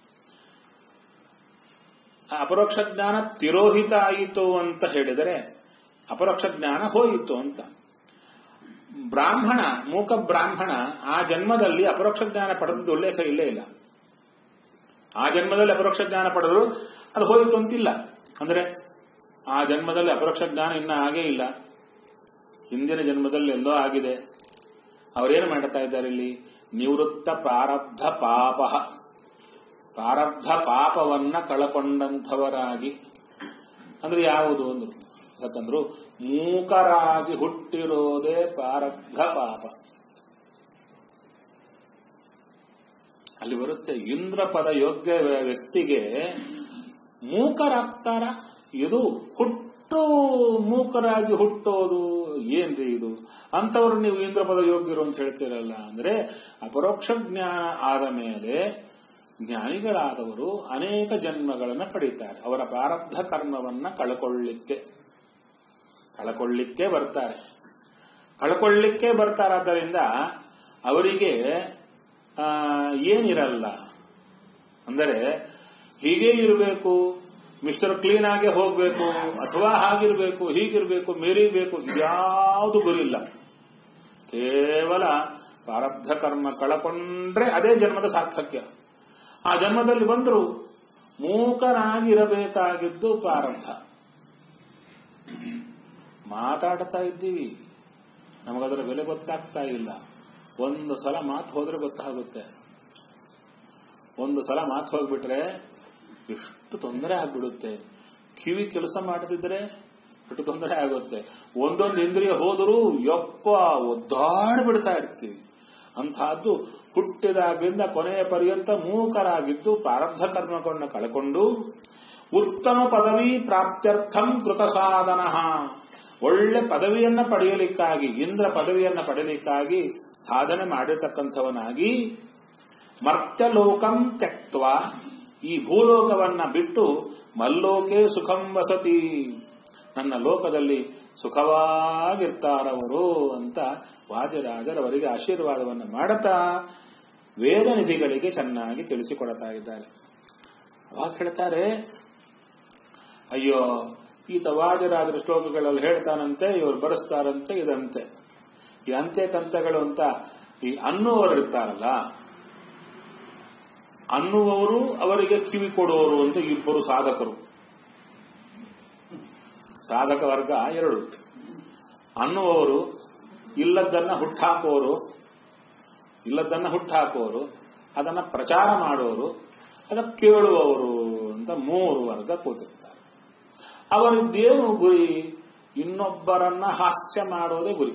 ಆ ಅಪರೋಕ್ಷ ಜ್ಞಾನ ತಿರೋಹಿತ ಆಯಿತು ಅಂತ ಹೇಳಿದರೆ ಅಪರೋಕ್ಷ ಜ್ಞಾನ ಹೋಯಿತು ಅಂತ ಬ್ರಾಹ್ಮಣ ಮೂಕ ಬ್ರಾಹ್ಮಣ ಆ ಜನ್ಮದಲ್ಲಿ ಅಪರೋಕ್ಷ ಜ್ಞಾನ ಪಡೆದದ್ದು ಉಲ್ಲೇಖ ಇಲ್ಲೇ ಇಲ್ಲ ಆ ಜನ್ಮದಲ್ಲಿ ಅಪರೋಕ್ಷ ಜ್ಞಾನ ಪಡೆದ್ರು ಅದು ಹೋಯಿತು ಅಂತಿಲ್ಲ ಅಂದ್ರೆ ಆ ಜನ್ಮದಲ್ಲಿ ಅಪರೋಕ್ಷ ಜ್ಞಾನ ಇನ್ನ ಆಗೇ ಇಲ್ಲ ಹಿಂದಿನ ಜನ್ಮದಲ್ಲಿ ಎಲ್ಲೋ ಆಗಿದೆ ಅವರೇನು ಮಾಡ್ತಾ ಇದ್ದಾರೆ ಇಲ್ಲಿ ನಿವೃತ್ತ ಪ್ರಾರಬ್ಧ ಪಾಪ ಪ್ರಾರಬ್ಧ ಪಾಪವನ್ನ ಕಳಕೊಂಡಂಥವರಾಗಿ ಅಂದ್ರೆ ಯಾವುದು ಅಂದ್ರು ಯಾಕಂದ್ರು ಮೂಕರಾಗಿ ಹುಟ್ಟಿರೋದೇ ಪ್ರಾರಬ್ಧ ಪಾಪ ಅಲ್ಲಿ ಬರುತ್ತೆ ಇಂದ್ರ ಪದ ಯೋಗ್ಯ ವ್ಯಕ್ತಿಗೆ ಮೂಕರಾಗ್ತಾರ ಇದು ಹುಟ್ಟು ಮೂಕರಾಗಿ ಹುಟ್ಟೋದು ಏನ್ರಿ ಇದು ಅಂತವ್ರು ನೀವು ಇಂದ್ರ ಪದ ಯೋಗ್ಯರು ಅಂತ ಹೇಳ್ತೀರಲ್ಲ ಅಂದ್ರೆ ಅಪರೋಕ್ಷ ಜ್ಞಾನ ಆದ ಮೇಲೆ ಜ್ಞಾನಿಗಳಾದವರು ಅನೇಕ ಜನ್ಮಗಳನ್ನು ಪಡೀತಾರೆ ಅವರ ಪ್ರಾರಬ್ಧ ಕರ್ಮವನ್ನ ಕಳ್ಕೊಳ್ಳಿಕ್ಕೆ ಕಳ್ಕೊಳ್ಳಿಕ್ಕೆ ಬರ್ತಾರೆ ಕಳ್ಕೊಳ್ಳಿಕ್ಕೆ ಬರ್ತಾರಾದ್ದರಿಂದ ಅವರಿಗೆ ಆ, ಏನಿರಲ್ಲ ಅಂದರೆ ಹೀಗೆ ಇರಬೇಕು ಮಿಸ್ಟರ್ ಕ್ಲೀನ್ ಆಗೇ ಹೋಗ್ಬೇಕು ಅಥವಾ ಹಾಗಿರ್ಬೇಕು ಹೀಗಿರ್ಬೇಕು ಮೇರಿಬೇಕು ಯಾವುದು ಗುರಿಲ್ಲ ಕೇವಲ ಪ್ರಾರಬ್ಧ ಕರ್ಮ ಕಳಕೊಂಡ್ರೆ ಅದೇ ಜನ್ಮದ ಸಾರ್ಥಕ್ಯ ಆ ಜನ್ಮದಲ್ಲಿ ಬಂದರು ಮೂಕನಾಗಿರಬೇಕಾಗಿದ್ದು ಪ್ರಾರಬ್ಧ ಮಾತಾಡ್ತಾ ಇದ್ದೀವಿ ನಮಗದರ ಬೆಲೆ ಗೊತ್ತಾಗ್ತಾ ಇಲ್ಲ ಒಂದು ಸಲ ಮಾತು ಹೋದ್ರೆ ಗೊತ್ತಾಗುತ್ತೆ ಒಂದು ಸಲ ಮಾತು ಹೋಗ್ಬಿಟ್ರೆ ಎಷ್ಟು ತೊಂದರೆ ಆಗ್ಬಿಡುತ್ತೆ ಕಿವಿ ಕೆಲಸ ಮಾಡದಿದ್ರೆ ಎಷ್ಟು ತೊಂದರೆ ಆಗುತ್ತೆ ಒಂದೊಂದು ಇಂದ್ರಿಯ ಹೋದರೂ ಯಪ್ಪ ಒದ್ದಾಡ್ಬಿಡ್ತಾ ಇರ್ತೀವಿ ಅಂತಹದ್ದು ಹುಟ್ಟಿದಾಗ್ಲಿಂದ ಕೊನೆಯ ಪರ್ಯಂತ ಮೂಕರಾಗಿದ್ದು ಪ್ರಾರಬ್ಧ ಕರ್ಮಗಳನ್ನ ಕಳ್ಕೊಂಡು ಉತ್ತಮ ಪದವಿ ಪ್ರಾಪ್ತ್ಯರ್ಥಂ ಕೃತ ಸಾಧನ ಒಳ್ಳೆ ಪದವಿಯನ್ನ ಪಡೆಯಲಿಕ್ಕಾಗಿ ಇಂದ್ರ ಪದವಿಯನ್ನ ಪಡೆಯಲಿಕ್ಕಾಗಿ ಸಾಧನೆ ಮಾಡಿರ್ತಕ್ಕಂಥವನಾಗಿ ಮರ್ತ್ಯಲೋಕಂ ತ್ಯಕ್ತ್ವ ಈ ಭೂಲೋಕವನ್ನ ಬಿಟ್ಟು ಮಲ್ಲೋಕೆ ಸುಖಂ ವಸತಿ ನನ್ನ ಲೋಕದಲ್ಲಿ ಸುಖವಾಗಿರ್ತಾರವರು ಅಂತ ವಾಜರಾಜರವರಿಗೆ ಆಶೀರ್ವಾದವನ್ನು ಮಾಡುತ್ತಾ ವೇದ ನಿಧಿಗಳಿಗೆ ಚೆನ್ನಾಗಿ ತಿಳಿಸಿಕೊಡ್ತಾ ಇದ್ದಾರೆ ಅವಾಗ ಹೇಳ್ತಾರೆ ಅಯ್ಯೋ ಈತ ವಾಜರಾಜರ ಶ್ಲೋಕಗಳಲ್ಲಿ ಹೇಳ್ತಾನಂತೆ ಇವರು ಬರೆಸ್ತಾರಂತೆ ಇದಂತೆ ಈ ಅಂತ್ಯ ಕಂತಗಳು ಅಂತ ಈ ಅನ್ನುವರು ಇರ್ತಾರಲ್ಲ ಅನ್ನುವವರು ಅವರಿಗೆ ಕಿವಿ ಕೊಡುವವರು ಅಂತ ಇಬ್ಬರು ಸಾಧಕರು ಸಾಧಕ ವರ್ಗ ಎರಡು ಅನ್ನುವವರು ಇಲ್ಲದನ್ನ ಹುಟ್ಟಾಕೋರು ಇಲ್ಲದನ್ನ ಹುಟ್ಟಾಕೋರು ಅದನ್ನ ಪ್ರಚಾರ ಮಾಡೋರು ಅದಕ್ಕೆ ಕೇಳುವವರು ಅಂತ ಮೂರು ವರ್ಗ ಕೂತಿರ್ತಾರೆ ಅವರಿದ್ದೇನು ಗುರಿ ಇನ್ನೊಬ್ಬರನ್ನ ಹಾಸ್ಯ ಮಾಡೋದೇ ಗುರಿ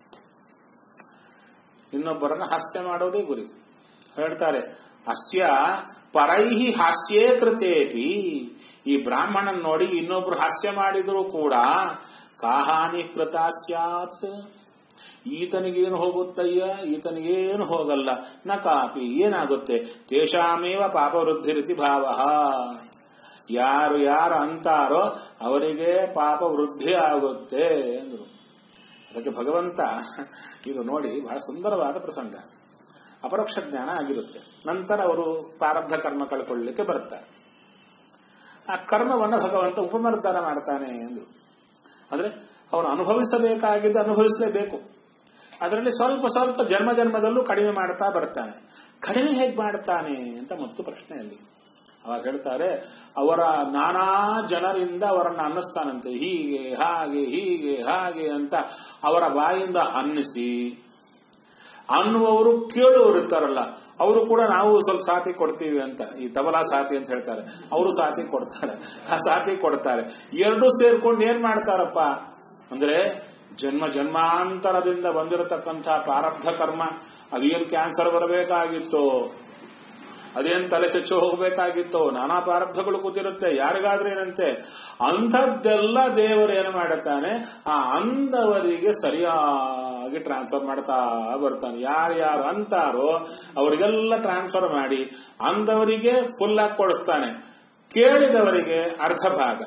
ಇನ್ನೊಬ್ಬರನ್ನ ಹಾಸ್ಯ ಮಾಡೋದೇ ಗುರಿ ಹೇಳ್ತಾರೆ ಅಸ್ಯ ಪರೈಹಿ ಹಾಸ್ಯೇ ಕೃತೇಪಿ ಈ ಬ್ರಾಹ್ಮಣನ್ ನೋಡಿ ಇನ್ನೊಬ್ರು ಹಾಸ್ಯ ಮಾಡಿದ್ರು ಕೂಡ ಕಾಹಾನಿ ಕೃತ ಸ್ಯಾತ್ ಈತನಿಗೇನು ಹೋಗುತ್ತಯ್ಯ ಈತನಿಗೇನು ಹೋಗಲ್ಲ ನ ಕಾಪಿ ಏನಾಗುತ್ತೆ ತೇಷಾಮೇವ ಪಾಪವೃದ್ಧಿರಿತಿ ಭಾವ ಯಾರು ಯಾರು ಅಂತಾರೋ ಅವರಿಗೆ ಪಾಪ ವೃದ್ಧಿ ಆಗುತ್ತೆ ಅಂದ್ರು ಅದಕ್ಕೆ ಭಗವಂತ ಇದು ನೋಡಿ ಬಹಳ ಸುಂದರವಾದ ಪ್ರಸಂಗ ಅಪರೋಕ್ಷ ಜ್ಞಾನ ಆಗಿರುತ್ತೆ ನಂತರ ಅವರು ಪ್ರಾರಬ್ಧ ಕರ್ಮ ಕಳ್ಕೊಳ್ಳಿಕ್ಕೆ ಬರ್ತಾರೆ ಆ ಕರ್ಮವನ್ನು ಭಗವಂತ ಉಪಮರ್ದನ ಮಾಡ್ತಾನೆ ಎಂದು ಅಂದ್ರೆ ಅವನು ಅನುಭವಿಸಬೇಕಾಗಿದ್ದು ಅನುಭವಿಸಲೇಬೇಕು ಅದರಲ್ಲಿ ಸ್ವಲ್ಪ ಸ್ವಲ್ಪ ಜನ್ಮ ಜನ್ಮದಲ್ಲೂ ಕಡಿಮೆ ಮಾಡ್ತಾ ಬರ್ತಾನೆ ಕಡಿಮೆ ಹೇಗೆ ಮಾಡ್ತಾನೆ ಅಂತ ಮತ್ತು ಪ್ರಶ್ನೆಯಲ್ಲಿ ಅವಾಗ ಹೇಳ್ತಾರೆ ಅವರ ನಾನಾ ಜನರಿಂದ ಅವರನ್ನ ಅನ್ನಿಸ್ತಾನಂತೆ ಹೀಗೆ ಹಾಗೆ ಹೀಗೆ ಹಾಗೆ ಅಂತ ಅವರ ಬಾಯಿಂದ ಅನ್ನಿಸಿ ಅನ್ನುವವರು ಕೇಳುವವರು ಇರ್ತಾರಲ್ಲ ಅವರು ಕೂಡ ನಾವು ಸ್ವಲ್ಪ ಸಾಥಿ ಕೊಡ್ತೀವಿ ಅಂತ ಈ ತಬಲಾ ಸಾಥಿ ಅಂತ ಹೇಳ್ತಾರೆ ಅವರು ಸಾಥಿ ಕೊಡ್ತಾರೆ ಆ ಸಾಥಿ ಕೊಡ್ತಾರೆ ಎರಡೂ ಸೇರ್ಕೊಂಡು ಏನ್ ಮಾಡ್ತಾರಪ್ಪ ಅಂದ್ರೆ ಜನ್ಮ ಜನ್ಮಾಂತರದಿಂದ ಬಂದಿರತಕ್ಕಂಥ ಪ್ರಾರಬ್ಧ ಕರ್ಮ ಅದೇನು ಕ್ಯಾನ್ಸರ್ ಬರಬೇಕಾಗಿತ್ತು ಅದೇನ್ ತಲೆ ಚಚ್ಚು ಹೋಗಬೇಕಾಗಿತ್ತೋ ನಾನಾ ಪ್ರಾರಬ್ಧಗಳು ಕೂತಿರುತ್ತೆ ಯಾರಿಗಾದ್ರೂ ಏನಂತೆ ಅಂಥದ್ದೆಲ್ಲ ದೇವರು ಏನು ಮಾಡುತ್ತಾನೆ ಆ ಅಂದವರಿಗೆ ಸರಿಯಾಗಿ ಟ್ರಾನ್ಸ್ಫರ್ ಮಾಡ್ತಾ ಬರ್ತಾನೆ ಯಾರ್ಯಾರು ಅಂತಾರೋ ಅವರಿಗೆಲ್ಲ ಟ್ರಾನ್ಸ್ಫರ್ ಮಾಡಿ ಅಂದವರಿಗೆ ಫುಲ್ ಆಗಿ ಕೊಡಿಸ್ತಾನೆ ಕೇಳಿದವರಿಗೆ ಅರ್ಧ ಭಾಗ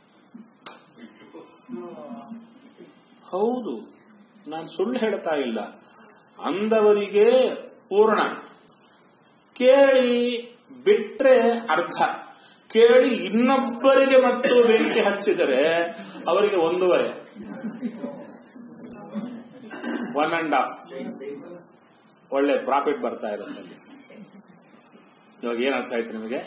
ಹೌದು ನಾನು ಸುಳ್ಳು ಹೇಳ್ತಾ ಇಲ್ಲ ಅಂದವರಿಗೆ ಪೂರ್ಣ ಕೇಳಿ ಬಿಟ್ರೆ ಅರ್ಧ ಕೇಳಿ ಇನ್ನೊಬ್ಬರಿಗೆ ಮತ್ತು ಬೆಂಕಿ ಹಚ್ಚಿದರೆ ಅವರಿಗೆ ಒಂದೂವರೆ ಒನ್ ಅಂಡ್ ಹಾಫ್ ಒಳ್ಳೆ ಪ್ರಾಫಿಟ್ ಬರ್ತಾ ಇರುತ್ತೆ ಅಲ್ಲಿ. ಇವಾಗ ಏನ್ ಅರ್ಥ ಆಯ್ತು ನಿಮಗೆ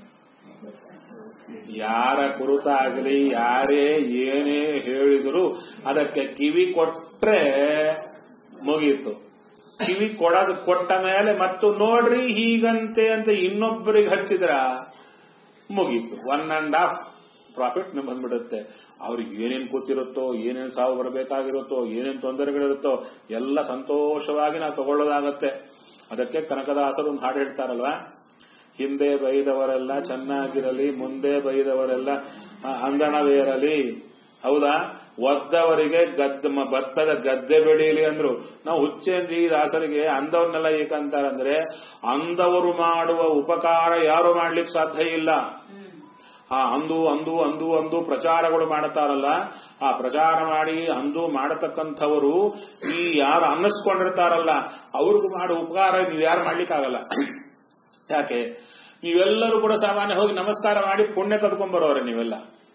ಯಾರ ಕುರಿತಾಗಲಿ ಯಾರೇ ಏನೇ ಹೇಳಿದ್ರು ಅದಕ್ಕೆ ಕಿವಿ ಕೊಟ್ರೆ ಮುಗೀತು ಕಿವಿ ಕೊಡೋದು ಕೊಟ್ಟ ಮೇಲೆ ಮತ್ತು ನೋಡ್ರಿ ಹೀಗಂತೆ ಅಂತ ಇನ್ನೊಬ್ಬರಿಗೆ ಹಚ್ಚಿದ್ರ ಮುಗೀತು ಒನ್ ಅಂಡ್ ಹಾಫ್ ಪ್ರಾಫಿಟ್ ಬಂದ್ಬಿಡುತ್ತೆ ಅವ್ರಿಗೆ ಏನೇನ್ ಕೂತಿರುತ್ತೋ ಏನೇನ್ ಸಾವು ಬರಬೇಕಾಗಿರುತ್ತೋ ಏನೇನ್ ತೊಂದರೆಗಳಿರುತ್ತೋ ಎಲ್ಲ ಸಂತೋಷವಾಗಿ ನಾವು ತಗೊಳ್ಳೋದಾಗತ್ತೆ ಅದಕ್ಕೆ ಕನಕದಾಸರು ಒಂದು ಹಾಡು ಹೇಳ್ತಾರಲ್ವಾ ಹಿಂದೆ ಬೈದವರೆಲ್ಲ ಚೆನ್ನಾಗಿರಲಿ ಮುಂದೆ ಬೈದವರೆಲ್ಲ ಆ, ಅಂದಣವೇರಲಿ ಹೌದಾ ಒದ್ದವರಿಗೆ ಗದ್ದ ಮ- ಭತ್ತದ ಗದ್ದೆ ಬೆಳೀಲಿ ಅಂದ್ರು ನಾವು ಹುಚ್ಚೇಂದ್ರಿ ದಾಸರಿಗೆ ಅಂದವನ್ನೆಲ್ಲ ಏಕಂತಾರಂದ್ರೆ ಅಂದವರು ಮಾಡುವ ಉಪಕಾರ ಯಾರು ಮಾಡ್ಲಿಕ್ಕೆ ಸಾಧ್ಯ ಇಲ್ಲ ಆ ಅಂದು ಅಂದು ಅಂದು ಅಂದು ಪ್ರಚಾರಗಳು ಮಾಡುತ್ತಾರಲ್ಲ ಆ ಪ್ರಚಾರ ಮಾಡಿ ಅಂದು ಮಾಡತಕ್ಕಂಥವರು ಈ ಯಾರು ಅನ್ನಿಸ್ಕೊಂಡಿರ್ತಾರಲ್ಲ ಅವ್ರಿಗೂ ಮಾಡೋ ಉಪಕಾರ ನೀವು ಯಾರು ಮಾಡ್ಲಿಕ್ಕಾಗಲ್ಲ ಯಾಕೆ ನೀವೆಲ್ಲರೂ ಕೂಡ ಸಾಮಾನ್ಯ ಹೋಗಿ ನಮಸ್ಕಾರ ಮಾಡಿ ಪುಣ್ಯ ಕದ್ಕೊಂಡ್ ಬರೋರೆ ನೀವೆಲ್ಲ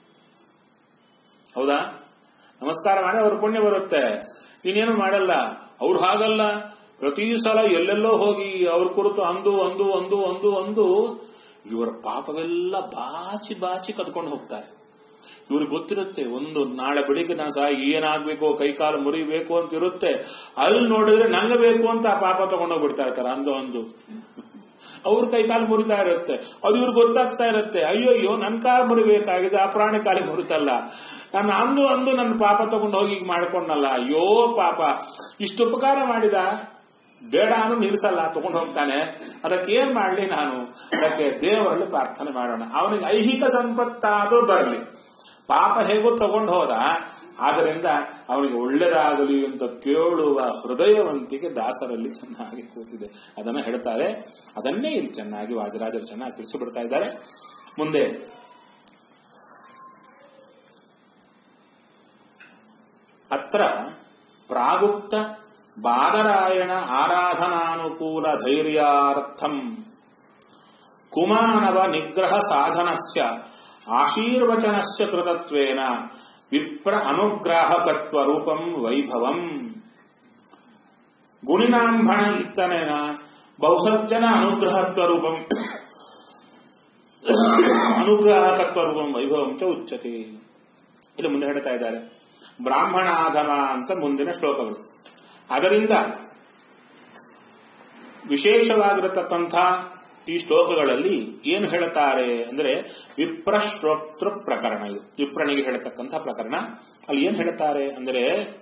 ಹೌದಾ ನಮಸ್ಕಾರ ಮಾಡಿ ಅವ್ರ ಪುಣ್ಯ ಬರುತ್ತೆ ಇನ್ನೇನು ಮಾಡಲ್ಲ ಅವ್ರು ಹಾಗಲ್ಲ ಪ್ರತಿ ಸಲ ಎಲ್ಲೆಲ್ಲೋ ಹೋಗಿ ಅವ್ರ ಕುರಿತು ಅಂದು ಅಂದು ಅಂದು ಅಂದು ಅಂದು ಇವರ ಪಾಪವೆಲ್ಲ ಬಾಚಿ ಬಾಚಿ ಕದ್ಕೊಂಡು ಹೋಗ್ತಾರೆ ಇವ್ರಿಗೆ ಗೊತ್ತಿರುತ್ತೆ ಒಂದು ನಾಳೆ ಬೆಳಿಗ್ಗೆ ನಾನು ಸಹ ಏನಾಗ್ಬೇಕು ಕೈಕಾಲು ಮುರಿಬೇಕು ಅಂತ ಇರುತ್ತೆ ಅಲ್ಲಿ ನೋಡಿದ್ರೆ ನಂಗೆ ಬೇಕು ಅಂತ ಆ ಪಾಪ ತಗೊಂಡೋಗ್ಬಿಡ್ತಾ ಇರ್ತಾರೆ ಅಂದು ಅಂದು ಅವ್ರ ಕೈಕಾಲು ಮುರಿತಾ ಇರುತ್ತೆ ಅದು ಇವ್ರಿಗೆ ಗೊತ್ತಾಗ್ತಾ ಇರುತ್ತೆ ಅಯ್ಯೋ ಅಯ್ಯೋ ನನ್ ಕಾಲು ಮುರಿಬೇಕಾಗಿದೆ ಆ ಪ್ರಾಣಿ ಕಾಲಿಗೆ ಮುರಿತಲ್ಲ ನಾನು ಅಂದು ಅಂದು ನನ್ನ ಪಾಪ ತಗೊಂಡು ಹೋಗಿ ಈಗ ಮಾಡ್ಕೊಂಡಲ್ಲ ಅಯ್ಯೋ ಪಾಪ ಇಷ್ಟು ಉಪಕಾರ ಮಾಡಿದ ಬೇಡ ಅನ್ನು ನಿಲ್ಲಿಸಲ್ಲ ತಗೊಂಡು ಹೋಗ್ತಾನೆ ಅದಕ್ಕೆ ಏನ್ ಮಾಡ್ಲಿ ನಾನು ಅದಕ್ಕೆ ದೇವರಲ್ಲಿ ಪ್ರಾರ್ಥನೆ ಮಾಡೋಣ ಅವನಿಗೆ ಐಹಿಕ ಸಂಪತ್ತಾದ್ರೂ ಬರಲಿ ಪಾಪ ಹೇಗೋ ತಗೊಂಡು ಹೋದ ಆದ್ದರಿಂದ ಅವನಿಗೆ ಒಳ್ಳೆದಾಗಲಿ ಅಂತ ಕೇಳುವ ಹೃದಯವಂತಿಕೆ ದಾಸರಲ್ಲಿ ಚೆನ್ನಾಗಿ ಕೂತಿದೆ ಅದನ್ನ ಹೇಳ್ತಾರೆ ಅದನ್ನೇ ಇಲ್ಲಿ ಚೆನ್ನಾಗಿ ವಾದಿರಾಜರು ಚೆನ್ನಾಗಿ ತಿಳಿಸಿಬಿಡ್ತಾ ಇದ್ದಾರೆ ಮುಂದೆ ಅತ್ರ ಪ್ರಾಗುಪ್ತ ಬಾದರಾಯಣ ಆರಾಧನಾನುಕೂಲ ಧೈರ್ಯಾರ್ಥಂ ಕುಮಾನವ ನಿಗ್ರಹ ಸಾಧನಸ್ಯ ಆಶೀರ್ವಚನಸ್ಯ ಕೃತತ್ವೇನ ವಿಪ್ರ ಅನುಗ್ರಾಹಕತ್ವ ರೂಪಂ ವೈಭವಂ ಗುಣಿನಾಂಭಣ ಇತ್ತನೇನ ಬಹುಸಜ್ಜನ ಅನುಗ್ರಹತ್ವ ರೂಪಂ ಅನುಗ್ರಾಹಕತ್ವ ರೂಪಂ ವೈಭವಂ ಚ ಉಚ್ಯತೆ ಇಲ್ಲಿ ಮುಂದೆ ಹೇಳ್ತಾ ಇದ್ದಾರೆ ಬ್ರಾಹ್ಮಣಾಗಮ ಅಂತ ಮುಂದಿನ ಶ್ಲೋಕಗಳು ಅದರಿಂದ ವಿಶೇಷವಾಗಿರತಕ್ಕಂಥ ಈ ಶ್ಲೋಕಗಳಲ್ಲಿ ಏನು ಹೇಳ್ತಾರೆ ಅಂದ್ರೆ ವಿಪ್ರಶ್ರೋತೃ ಪ್ರಕರಣ ಇದು ವಿಪ್ರನಿಗೆ ಹೇಳತಕ್ಕಂಥ ಪ್ರಕರಣ ಅಲ್ಲಿ ಏನ್ ಹೇಳ್ತಾರೆ ಅಂದ್ರೆ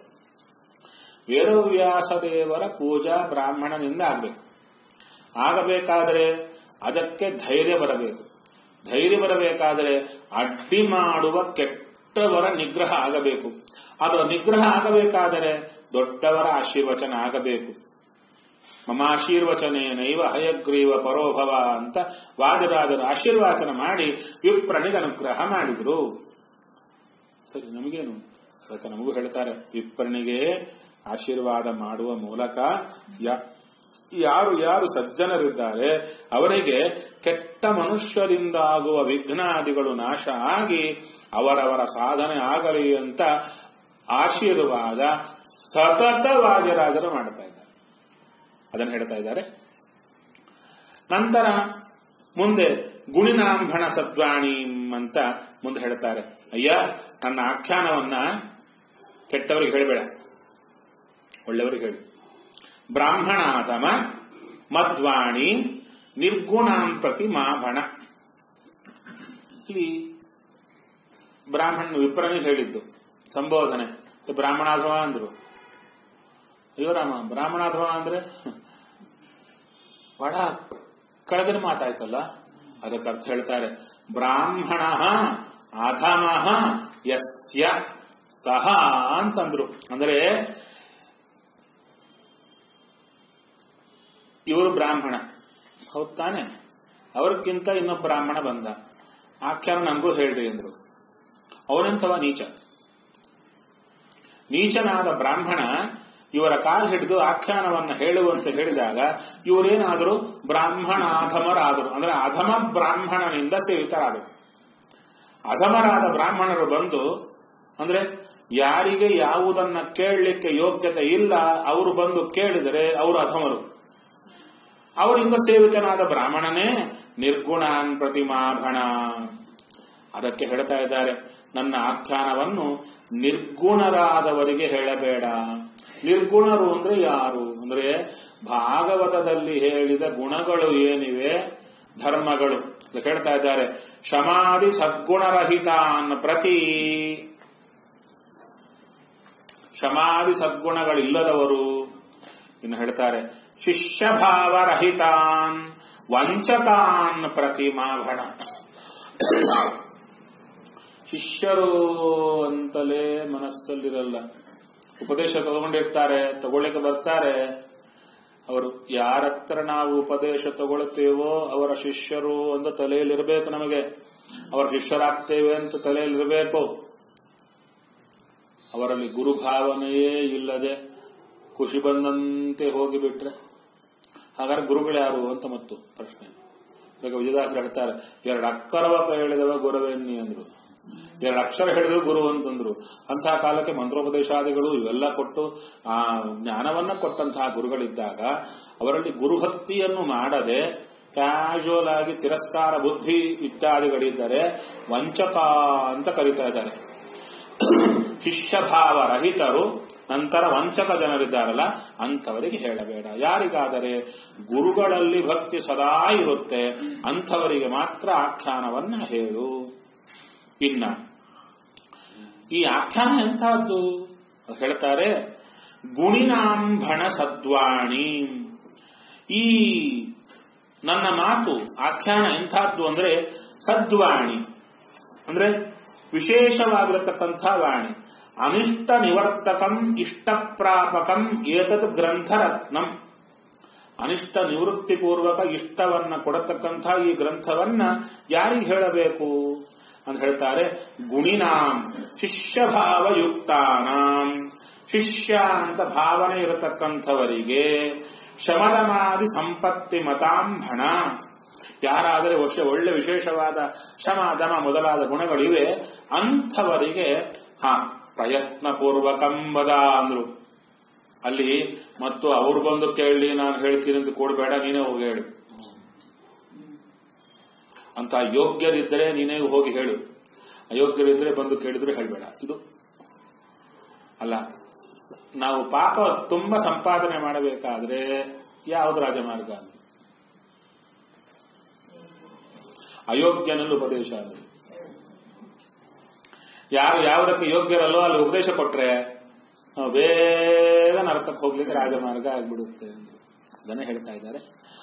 ವೇದವ್ಯಾಸ ದೇವರ ಪೂಜಾ ಬ್ರಾಹ್ಮಣನಿಂದ ಆಗಬೇಕು ಆಗಬೇಕಾದರೆ ಅದಕ್ಕೆ ಧೈರ್ಯ ಬರಬೇಕು ಧೈರ್ಯ ಬರಬೇಕಾದರೆ ಅಡ್ಡಿ ಮಾಡುವ ಕೆಟ್ಟವರ ನಿಗ್ರಹ ಆಗಬೇಕು ಅದು ನಿಗ್ರಹ ಆಗಬೇಕಾದರೆ ದೊಡ್ಡವರ ಆಶೀರ್ವಚನ ಆಗಬೇಕು ಮಮಾಶೀರ್ವಚನೇನೈವ ಹಯಗ್ರೀವ ಪರೋಭವ ಅಂತ ವಾದಿರಾಜರು ಆಶೀರ್ವಾಚನ ಮಾಡಿ ವಿಪ್ರನಿಗೆ ಅನುಗ್ರಹ ಮಾಡಿದ್ರು ಸರಿ ನಮಗೇನು ಅದಕ್ಕೆ ನಮಗೂ ಹೇಳ್ತಾರೆ ವಿಪ್ರನಿಗೆ ಆಶೀರ್ವಾದ ಮಾಡುವ ಮೂಲಕ ಯಾ- ಯಾರು ಯಾರು ಸಜ್ಜನರಿದ್ದಾರೆ ಅವರಿಗೆ ಕೆಟ್ಟ ಮನುಷ್ಯರಿಂದ ಆಗುವ ವಿಘ್ನಾದಿಗಳು ನಾಶ ಆಗಿ ಅವರವರ ಸಾಧನೆ ಆಗಲಿ ಅಂತ ಆಶೀರ್ವಾದ ಸತತ ವಾದಿರಾಜರು ಮಾಡ್ತಾ ಇದ್ದಾರೆ ಅದನ್ನು ಹೇಳ್ತಾ ಇದ್ದಾರೆ ನಂತರ ಮುಂದೆ ಗುಣಿನಾಂಭಣ ಸದ್ವಾಣಿ ಅಂತ ಮುಂದೆ ಹೇಳ್ತಾರೆ ಅಯ್ಯ ನನ್ನ ಆಖ್ಯಾನವನ್ನ ಕೆಟ್ಟವರಿಗೆ ಹೇಳಬೇಡ ಒಳ್ಳೆಯವರಿಗೆ ಹೇಳಿ ಬ್ರಾಹ್ಮಣಾತಮ ಮದ್ವಾಣಿ ನಿರ್ಗುಣಾಂ ಪ್ರತಿ ಮಾಭಣ ಇಲ್ಲಿ ಬ್ರಾಹ್ಮಣ ವಿಪ್ರನಿಗೆ ಹೇಳಿದ್ದು ಸಂಬೋಧನೆ ಬ್ರಾಹ್ಮಣಾಧಮ ಅಂದ್ರು ಅಯ್ಯೋ ರಾಮ ಬ್ರಾಹ್ಮಣಾಧಮ ಅಂದ್ರೆ ಬಹಳ ಕಳೆದ್ರೆ ಮಾತಾಯ್ತಲ್ಲ ಅದಕ್ಕೆ ಅರ್ಥ ಹೇಳ್ತಾರೆ ಬ್ರಾಹ್ಮಣ ಅಧಮ ಯಸ್ಯ ಸಹ ಅಂತಂದ್ರು ಅಂದ್ರೆ ಇವರು ಬ್ರಾಹ್ಮಣ ಹೌದ್ ತಾನೆ ಅವ್ರಕ್ಕಿಂತ ಇನ್ನೊಬ್ಬ ಬ್ರಾಹ್ಮಣ ಬಂದ ಆಖ್ಯಾನ ನನಗೂ ಹೇಳ್ರಿ ಅಂದ್ರು ಅವನಂತವ ನೀಚ ನೀಚನಾದ ಬ್ರಾಹ್ಮಣ ಇವರ ಕಾಲ್ ಹಿಡಿದು ಆಖ್ಯಾನವನ್ನ ಹೇಳುವಂತೆ ಹೇಳಿದಾಗ ಇವರೇನಾದರೂ ಬ್ರಾಹ್ಮಣಾಧಮರಾದರು ಅಂದ್ರೆ ಅಧಮ ಬ್ರಾಹ್ಮಣನಿಂದ ಸೇವಿತರಾದರು ಅಧಮರಾದ ಬ್ರಾಹ್ಮಣರು ಬಂದು ಅಂದ್ರೆ ಯಾರಿಗೆ ಯಾವುದನ್ನ ಕೇಳಲಿಕ್ಕೆ ಯೋಗ್ಯತೆ ಇಲ್ಲ ಅವರು ಬಂದು ಕೇಳಿದರೆ ಅವರು ಅಧಮರು ಅವರಿಂದ ಸೇವಿತನಾದ ಬ್ರಾಹ್ಮಣನೇ ನಿರ್ಗುಣಾನ್ ಪ್ರತಿಮಾಭಣ ಅದಕ್ಕೆ ಹೇಳ್ತಾ ಇದ್ದಾರೆ ನನ್ನ ಆಖ್ಯಾನವನ್ನು ನಿರ್ಗುಣರಾದವರಿಗೆ ಹೇಳಬೇಡ ನಿರ್ಗುಣರು ಅಂದ್ರೆ ಯಾರು ಅಂದ್ರೆ ಭಾಗವತದಲ್ಲಿ ಹೇಳಿದ ಗುಣಗಳು ಏನಿವೆ ಧರ್ಮಗಳು ಅಂತ ಹೇಳ್ತಾ ಇದ್ದಾರೆ ಶಮಾದಿ ಸದ್ಗುಣರಹಿತಾನ್ ಪ್ರತಿ ಶಮಾದಿ ಸದ್ಗುಣಗಳಿಲ್ಲದವರು ಇನ್ನು ಹೇಳ್ತಾರೆ ಶಿಷ್ಯಭಾವರಹಿತಾನ್ ವಂಚಕಾನ್ ಪ್ರತಿಮಾಭಣ ಶಿಷ್ಯರು ಅಂತಲೇ ಮನಸ್ಸಲ್ಲಿರಲ್ಲ ಉಪದೇಶ ತಗೊಂಡಿರ್ತಾರೆ ತಗೊಳ್ಳಿಕ್ಕೆ ಬರ್ತಾರೆ ಅವರು ಯಾರತ್ರ ನಾವು ಉಪದೇಶ ತಗೊಳ್ತೇವೋ ಅವರ ಶಿಷ್ಯರು ಅಂತ ತಲೆಯಲ್ಲಿರಬೇಕು ನಮಗೆ ಅವರ ಶಿಷ್ಯರಾಗ್ತೇವೆ ಅಂತ ತಲೆಯಲ್ಲಿರಬೇಕು ಅವರಲ್ಲಿ ಗುರುಭಾವನೆಯೇ ಇಲ್ಲದೆ ಖುಷಿ ಬಂದಂತೆ ಹೋಗಿಬಿಟ್ರೆ ಹಾಗಾದ್ರೆ ಗುರುಗಳು ಯಾರು ಅಂತ ಮತ್ತು ಪ್ರಶ್ನೆ ಈಗ ವಿಜಯದಾಸರು ಹೇಳ್ತಾರೆ ಎರಡು ಅಕ್ಕರವ ಹೇಳಿದವ ಗುರುವೆನ್ನಿ ಅಂದ್ರು ಎರಡು ಅಕ್ಷರ ಹೇಳಿದ್ರು ಗುರು ಅಂತಂದ್ರು ಅಂತಹ ಕಾಲಕ್ಕೆ ಮಂತ್ರೋಪದೇಶಾದಿಗಳು ಇವೆಲ್ಲ ಕೊಟ್ಟು ಆ ಜ್ಞಾನವನ್ನ ಕೊಟ್ಟಂತಹ ಗುರುಗಳಿದ್ದಾಗ ಅವರಲ್ಲಿ ಗುರುಭಕ್ತಿಯನ್ನು ಮಾಡದೆ ಕ್ಯಾಶುವಲ್ ಆಗಿ ತಿರಸ್ಕಾರ ಬುದ್ಧಿ ಇತ್ಯಾದಿಗಳಿದ್ದರೆ ವಂಚಕ ಅಂತ ಕರೀತಾ ಇದ್ದಾರೆ ಶಿಷ್ಯಭಾವ ರಹಿತರು ನಂತರ ವಂಚಕ ಜನರಿದ್ದಾರಲ್ಲ ಅಂಥವರಿಗೆ ಹೇಳಬೇಡ ಯಾರಿಗಾದರೆ ಗುರುಗಳಲ್ಲಿ ಭಕ್ತಿ ಸದಾ ಇರುತ್ತೆ ಅಂಥವರಿಗೆ ಮಾತ್ರ ಆಖ್ಯಾನವನ್ನ ಹೇಳು ಇನ್ನ ಈ ಆಖ್ಯಾನ ಎಂತಹದ್ದು ಹೇಳ್ತಾರೆ ಗುಣಿನಾಂಬಣ ಸದ್ವಾಣಿ ಈ ನನ್ನ ಮಾತು ಆಖ್ಯಾನ ಎಂಥದ್ದು ಅಂದ್ರೆ ಸದ್ವಾಣಿ ಅಂದ್ರೆ ವಿಶೇಷವಾಗಿರತಕ್ಕಂಥ ವಾಣಿ ಅನಿಷ್ಟ ನಿವರ್ತಕಂ ಇಷ್ಟಪ್ರಾಪಕಂ ಏತದ್ ಗ್ರಂಥರತ್ನಂ ಅನಿಷ್ಟ ನಿವೃತ್ತಿಪೂರ್ವಕ ಇಷ್ಟವನ್ನ ಕೊಡತಕ್ಕಂಥ ಈ ಗ್ರಂಥವನ್ನ ಯಾರಿಗೆ ಹೇಳಬೇಕು ಅಂತ ಹೇಳ್ತಾರೆ ಗುಣಿನಾಂ ಶಿಷ್ಯಭಾವಯುಕ್ತಾನಾಂ ಶಿಷ್ಯ ಅಂತ ಭಾವನೆ ಇರತಕ್ಕಂಥವರಿಗೆ ಶಮದಮಾದಿ ಸಂಪತ್ತಿ ಮತಾಂಭಣ ಯಾರಾದರೆ ವರ್ಷ ಒಳ್ಳೆ ವಿಶೇಷವಾದ ಶಮ ದಮ ಮೊದಲಾದ ಗುಣಗಳಿವೆ ಅಂಥವರಿಗೆ ಹಾ ಪ್ರಯತ್ನ ಪೂರ್ವಕಂಬದ ಅಂದ್ರು ಅಲ್ಲಿ ಮತ್ತು ಅವ್ರು ಬಂದು ಕೇಳಿ ನಾನು ಹೇಳ್ತೀನಿ ಅಂತ ಕೊಡಬೇಡ ನೀನೇ ಹೋಗಿ ಹೇಳು ಅಂತ ಯೋಗ್ಯರಿದ್ದರೆ ನೀನೇ ಹೋಗಿ ಹೇಳು ಅಯೋಗ್ಯರಿದ್ರೆ ಬಂದು ಕೇಳಿದ್ರೆ ಹೇಳ್ಬೇಡ ಇದು ಅಲ್ಲ ಸ- ನಾವು ಪಾಪ ತುಂಬಾ ಸಂಪಾದನೆ ಮಾಡಬೇಕಾದ್ರೆ ಯಾವುದು ರಾಜಮಾರ್ಗ ಅಂದ್ರೆ ಅಯೋಗ್ಯನಲ್ಲಿ ಉಪದೇಶ ಅಂದ್ರೆ ಯಾರು ಯಾವುದಕ್ಕೆ ಯೋಗ್ಯರಲ್ಲೋ ಅಲ್ಲಿ ಉಪದೇಶ ಕೊಟ್ರೆ ನಾವು ಬೇಗ ನರಕಕ್ಕೆ ಹೋಗ್ಲಿಕ್ಕೆ ರಾಜಮಾರ್ಗ ಆಗ್ಬಿಡುತ್ತೆ ಎಂದು ಅದನ್ನೇ ಹೇಳ್ತಾ ಇದ್ದಾರೆ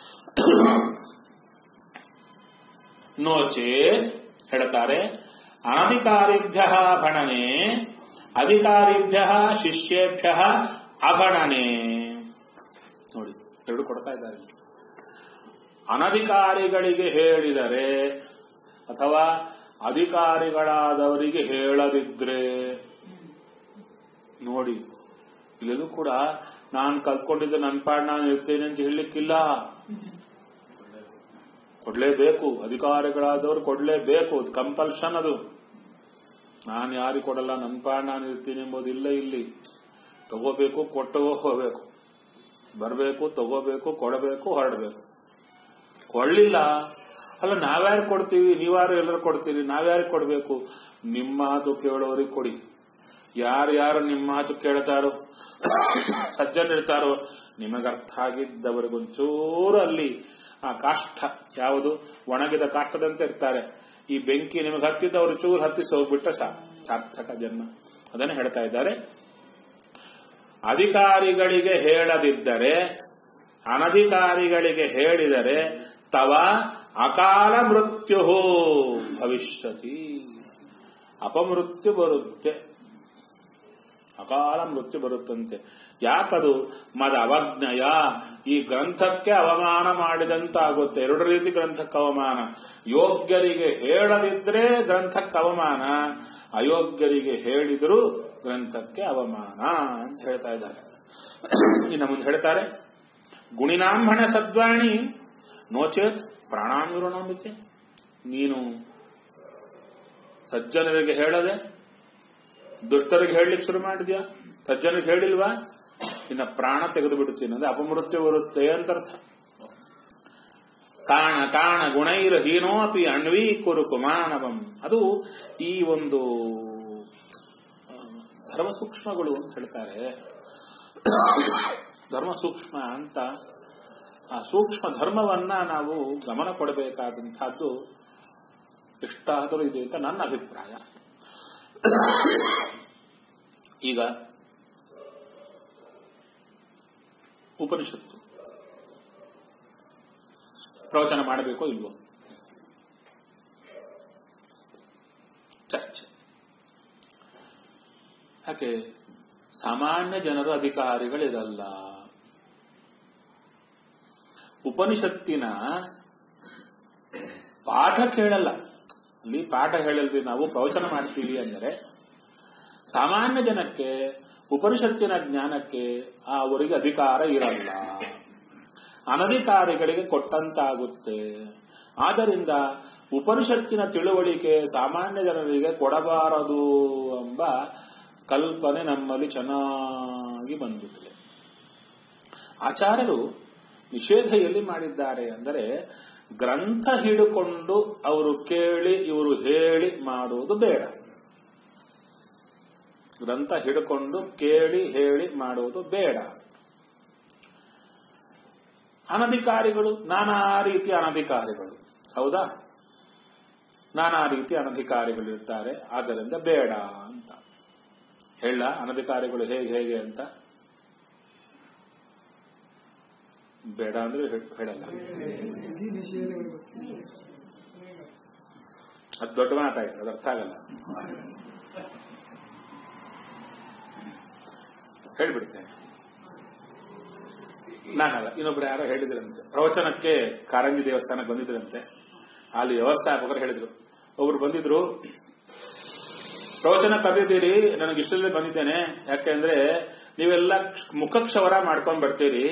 ನೋ ಚೇತ್ ಹೇಳ್ತಾರೆ ಅನಧಿಕಾರಿಭ್ಯ ಭಣನೆ ಅಧಿಕಾರಿಭ್ಯ ಶಿಷ್ಯೇಭ್ಯ ಅಭಣನೆ ನೋಡಿ ಎರಡು ಕೊಡ್ತಾ ಇದ್ದಾರೆ ಇಲ್ಲಿ. ಅನಧಿಕಾರಿಗಳಿಗೆ ಹೇಳಿದರೆ ಅಥವಾ ಅಧಿಕಾರಿಗಳಾದವರಿಗೆ ಹೇಳದಿದ್ರೆ ನೋಡಿ ಇಲ್ಲೆಲ್ಲೂ ಕೂಡ ನಾನು ಕಲ್ತ್ಕೊಂಡಿದ್ದೆ ನನ್ನ ಪಾಡ್ ನಾನು ಇರ್ತೇನೆ ಅಂತ ಹೇಳಲಿಕ್ಕಿಲ್ಲ ಕೊಡ್ಲೇಬೇಕು ಅಧಿಕಾರಿಗಳಾದವರು ಕೊಡ್ಲೇಬೇಕು ಅದು ಕಂಪಲ್ಷನ್ ಅದು ನಾನು ಯಾರಿಗೆ ಕೊಡಲ್ಲ ನನ್ನ ಪಾಡ್ ನಾನು ಇರ್ತೀನಿ ಎಂಬುದಿಲ್ಲ ಇಲ್ಲಿ ತಗೋಬೇಕು ಕೊಟ್ಟು ಹೋಗ್ಬೇಕು ಬರಬೇಕು ತಗೋಬೇಕು ಕೊಡಬೇಕು ಹೊರಡಬೇಕು ಕೊಳ್ಳಿಲ್ಲ ಅಲ್ಲ ನಾವ್ಯಾರು ಕೊಡ್ತೀವಿ ನೀವ್ಯಾರು ಎಲ್ಲರೂ ಕೊಡ್ತೀರಿ ನಾವ್ಯಾರು ಕೊಡ್ಬೇಕು ನಿಮ್ಮ ಮಾತು ಕೇಳೋರಿಗೆ ಕೊಡಿ ಯಾರು ಯಾರು ನಿಮ್ಮ ಮಾತು ಕೇಳ್ತಾರೋ ಸಜ್ಜನಿರ್ತಾರೋ ನಿಮಗರ್ಥ ಆಗಿದ್ದವರಿಗೊಂಚೂರು ಅಲ್ಲಿ ಆ ಕಾಷ್ಠ ಯಾವುದು ಒಣಗಿದ ಕಾಷ್ಟದಂತೆ ಇರ್ತಾರೆ ಈ ಬೆಂಕಿ ನಿಮಗೆ ಹತ್ತಿದ್ದವರು ಚೂರು ಹತ್ತಿಸಿ ಹೋಗ್ಬಿಟ್ರೆ ಸಾ ಸಾರ್ಥಕ ಜನ್ಮ ಅದನ್ನು ಹೇಳ್ತಾ ಇದ್ದಾರೆ ಅಧಿಕಾರಿಗಳಿಗೆ ಹೇಳದಿದ್ದರೆ ಅನಧಿಕಾರಿಗಳಿಗೆ ಹೇಳಿದರೆ ತವ ಅಕಾಲ ಮೃತ್ಯು ಭವಿಷ್ಯತಿ ಅಪಮೃತ್ಯು ಬರುತ್ತೆ ಅಕಾಲ ಮೃತ್ಯು ಬರುತ್ತಂತೆ ಯಾಕದು ಮದ ಅವಜ್ಞಯ ಈ ಗ್ರಂಥಕ್ಕೆ ಅವಮಾನ ಮಾಡಿದಂತಾಗುತ್ತೆ ಎರಡು ರೀತಿ ಗ್ರಂಥಕ್ಕೆ ಅವಮಾನ ಯೋಗ್ಯರಿಗೆ ಹೇಳದಿದ್ರೆ ಗ್ರಂಥಕ್ಕೆ ಅವಮಾನ ಅಯೋಗ್ಯರಿಗೆ ಹೇಳಿದರೂ ಗ್ರಂಥಕ್ಕೆ ಅವಮಾನ ಅಂತ ಹೇಳ್ತಾ ಇದ್ದಾರೆ ಇನ್ನು ಮುಂದೆ ಹೇಳ್ತಾರೆ ಗುಣಿನಾಂಹಣ ಸದ್ವಾಣಿ ನೋಚೇತ್ ಪ್ರಾಣಾಂಗುರಣಮಿತಿ ನೀನು ಸಜ್ಜನರಿಗೆ ಹೇಳದೆ ದುಷ್ಟರಿಗೆ ಹೇಳಲಿಕ್ಕೆ ಶುರು ಮಾಡಿದ್ಯಾ ಸಜ್ಜನಿಗೆ ಹೇಳಿಲ್ವಾ ಇನ್ನ ಪ್ರಾಣ ತೆಗೆದು ಬಿಡುತ್ತೀನಿ ಅಂದ್ರೆ ಅಪಮೃತ್ಯು ಬರುತ್ತೆ ಅಂತ ಅರ್ಥ ಕಾಣ ಕಾಣ ಗುಣೈರ ಹೀನೋಪಿ ಅಣ್ವೀ ಕುರು ಕುಮಾನವಂ ಅದು ಈ ಒಂದು ಆ, ಧರ್ಮ ಸೂಕ್ಷ್ಮಗಳು ಅಂತ ಹೇಳ್ತಾರೆ ಧರ್ಮ ಸೂಕ್ಷ್ಮ ಅಂತ ಆ ಸೂಕ್ಷ್ಮ ಧರ್ಮವನ್ನ ನಾವು ಗಮನ ಕೊಡಬೇಕಾದಂತಹದ್ದು ಎಷ್ಟಾದರೂ ಇದೆ ಅಂತ ನನ್ನ ಅಭಿಪ್ರಾಯ ಈಗ ಉಪನಿಷತ್ತು ಪ್ರವಚನ ಮಾಡಬೇಕೋ ಇಲ್ವೋ ಚರ್ಚೆ ಯಾಕೆ ಸಾಮಾನ್ಯ ಜನರು ಅಧಿಕಾರಿಗಳಿರಲ್ಲ ಉಪನಿಷತ್ತಿನ ಪಾಠ ಕೇಳಲ್ಲ ಅಲ್ಲಿ ಪಾಠ ಹೇಳಲ್ರಿ ನಾವು ಪ್ರವಚನ ಮಾಡ್ತೀವಿ ಅಂದರೆ ಸಾಮಾನ್ಯ ಜನಕ್ಕೆ ಉಪನಿಷತ್ತಿನ ಜ್ಞಾನಕ್ಕೆ ಆ ಅವರಿಗೆ ಅಧಿಕಾರ ಇರಲ್ಲ ಅನಧಿಕಾರಿಗಳಿಗೆ ಕೊಟ್ಟಂತಾಗುತ್ತೆ ಆದ್ದರಿಂದ ಉಪನಿಷತ್ತಿನ ತಿಳುವಳಿಕೆ ಸಾಮಾನ್ಯ ಜನರಿಗೆ ಕೊಡಬಾರದು ಎಂಬ ಕಲ್ಪನೆ ನಮ್ಮಲ್ಲಿ ಚೆನ್ನಾಗಿ ಬಂದಿದೆ ಆಚಾರ್ಯರು ನಿಷೇಧ ಎಲ್ಲಿ ಮಾಡಿದ್ದಾರೆ ಅಂದರೆ ಗ್ರಂಥ ಹಿಡುಕೊಂಡು ಅವರು ಕೇಳಿ ಇವರು ಹೇಳಿ ಮಾಡುವುದು ಬೇಡ ಗ್ರಂಥ ಹಿಡ್ಕೊಂಡು ಕೇಳಿ ಹೇಳಿ ಮಾಡುವುದು ಬೇಡ ಅನಧಿಕಾರಿಗಳು ನಾನಾ ರೀತಿಯ ಅನಧಿಕಾರಿಗಳು ಹೌದಾ ನಾನಾ ರೀತಿಯ ಅನಧಿಕಾರಿಗಳು ಇರ್ತಾರೆ ಆದ್ದರಿಂದ ಬೇಡ ಅಂತ ಹೇಳ ಅನಧಿಕಾರಿಗಳು ಹೇಗೆ ಹೇಗೆ ಅಂತ ಬೇಡ ಅಂದ್ರೆ ಹೇ- ಹೇಳಲ್ಲ ವಿಧಿ ನಿಷೇಧಗಳು ಗೊತ್ತಿಲ್ಲ ಅದು ದೊಡ್ಡ ಮಾತಾಯ್ತು ಅದು ಅರ್ಥ ಆಗಲ್ಲ ಹೇಳ್ಬಿಡ್ತೇನೆ ನಾನಲ್ಲ ಇನ್ನೊಬ್ರು ಯಾರೋ ಹೇಳಿದ್ರಂತೆ ಪ್ರವಚನಕ್ಕೆ ಕಾರಂಜಿ ದೇವಸ್ಥಾನಕ್ಕೆ ಬಂದಿದ್ರಂತೆ ಅಲ್ಲಿ ವ್ಯವಸ್ಥಾಪಕರು ಹೇಳಿದ್ರು ಒಬ್ರು ಬಂದಿದ್ರು ಪ್ರವಚನ ಕರೆದಿದ್ದೀರಿ ನನಗೆ ಇಷ್ಟಲ್ಲದೆ ಬಂದಿದ್ದೇನೆ ಯಾಕೆಂದ್ರೆ ನೀವೆಲ್ಲ ಮುಖಕ್ಷವರ ಮಾಡ್ಕೊಂಡ್ ಬರ್ತೀರಿ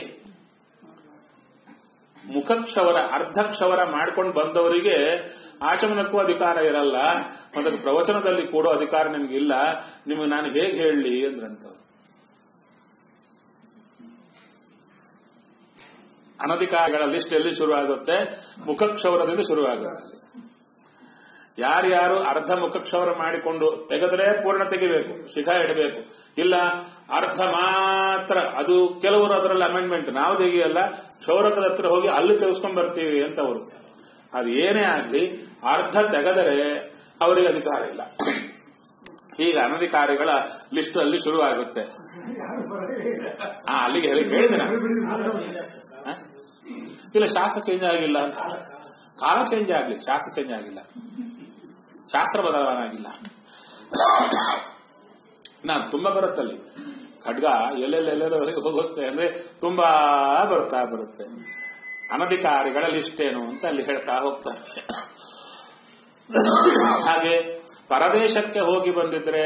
ಮುಖಕ್ಷವರ ಅರ್ಧಕ್ಷವರ ಮಾಡ್ಕೊಂಡು ಬಂದವರಿಗೆ ಆಚಮನಕ್ಕೂ ಅಧಿಕಾರ ಇರಲ್ಲ ಮತ್ತೆ ಪ್ರವಚನದಲ್ಲಿ ಕೂಡೋ ಅಧಿಕಾರ ನಿಮ್ಗಿಲ್ಲ ನಿಮಗೆ ನಾನು ಹೇಗೆ ಹೇಳಲಿ ಅಂದ್ರಂತ ಅನಧಿಕಾರಿಗಳ ಲಿಸ್ಟ್ ಎಲ್ಲಿ ಶುರುವಾಗುತ್ತೆ ಮುಖಕ್ಷವರದಿಂದ ಶುರುವಾಗುತ್ತೆ ಯಾರ್ಯಾರು ಅರ್ಧ ಮುಖಕ್ಷವರ ಮಾಡಿಕೊಂಡು ತೆಗೆದ್ರೆ ಪೂರ್ಣ ತೆಗಿಬೇಕು ಶಿಖಾ ಇಡಬೇಕು ಇಲ್ಲ ಅರ್ಧ ಮಾತ್ರ ಅದು ಕೆಲವರು ಅದರಲ್ಲಿ ಅಮೆಂಡ್ಮೆಂಟ್ ನಾವು ತೆಗಿಯಲ್ಲ ಕ್ಷೌರಕದ ಹತ್ರ ಹೋಗಿ ಅಲ್ಲಿ ತೆಗೆಸ್ಕೊಂಡ್ ಬರ್ತೀವಿ ಅಂತ ಅವರು ಅದು ಏನೇ ಆಗ್ಲಿ ಅರ್ಧ ತೆಗೆದರೆ ಅವರಿಗೆ ಅಧಿಕಾರ ಇಲ್ಲ ಹೀಗೆ ಅನಧಿಕಾರಿಗಳ ಲಿಸ್ಟ್ ಅಲ್ಲಿ ಶುರುವಾಗುತ್ತೆ ಯಾರು ಬರಲೇ ಇಲ್ಲ ಆ, ಅಲ್ಲಿಗೆ ಹೇಳಿ ಹೇಳಿದೆ ನಾನು ಬಿಡಿ, ಬಿಡಿ. ಹ? ಇಲ್ಲ ಶಾಸ್ತ್ರ ಚೇಂಜ್ ಆಗಿಲ್ಲ ಅಂತ ಕಾಲ ಚೇಂಜ್ ಆಗ್ಲಿ ಶಾಸ್ತ್ರ ಚೇಂಜ್ ಆಗಿಲ್ಲ ಶಾಸ್ತ್ರ ಬದಲಾವಣೆ ಆಗಿಲ್ಲ ನಾ ತುಂಬಾ ಬರುತ್ತಲ್ಲಿ ಖಡ್ಗ ಎಲ್ಲೆಲ್ಲೆಲ್ಲವರೆಗೆ ಹೋಗುತ್ತೆ ಅಂದ್ರೆ ತುಂಬಾ ಬರ್ತಾ ಬರುತ್ತೆ ಅನಧಿಕಾರಿಗಳ ಲಿಸ್ಟ್ ಏನು ಅಂತ ಅಲ್ಲಿ ಹೇಳ್ತಾ ಹೋಗ್ತಾರೆ ಹಾಗೆ ಪರದೇಶಕ್ಕೆ ಹೋಗಿ ಬಂದಿದ್ರೆ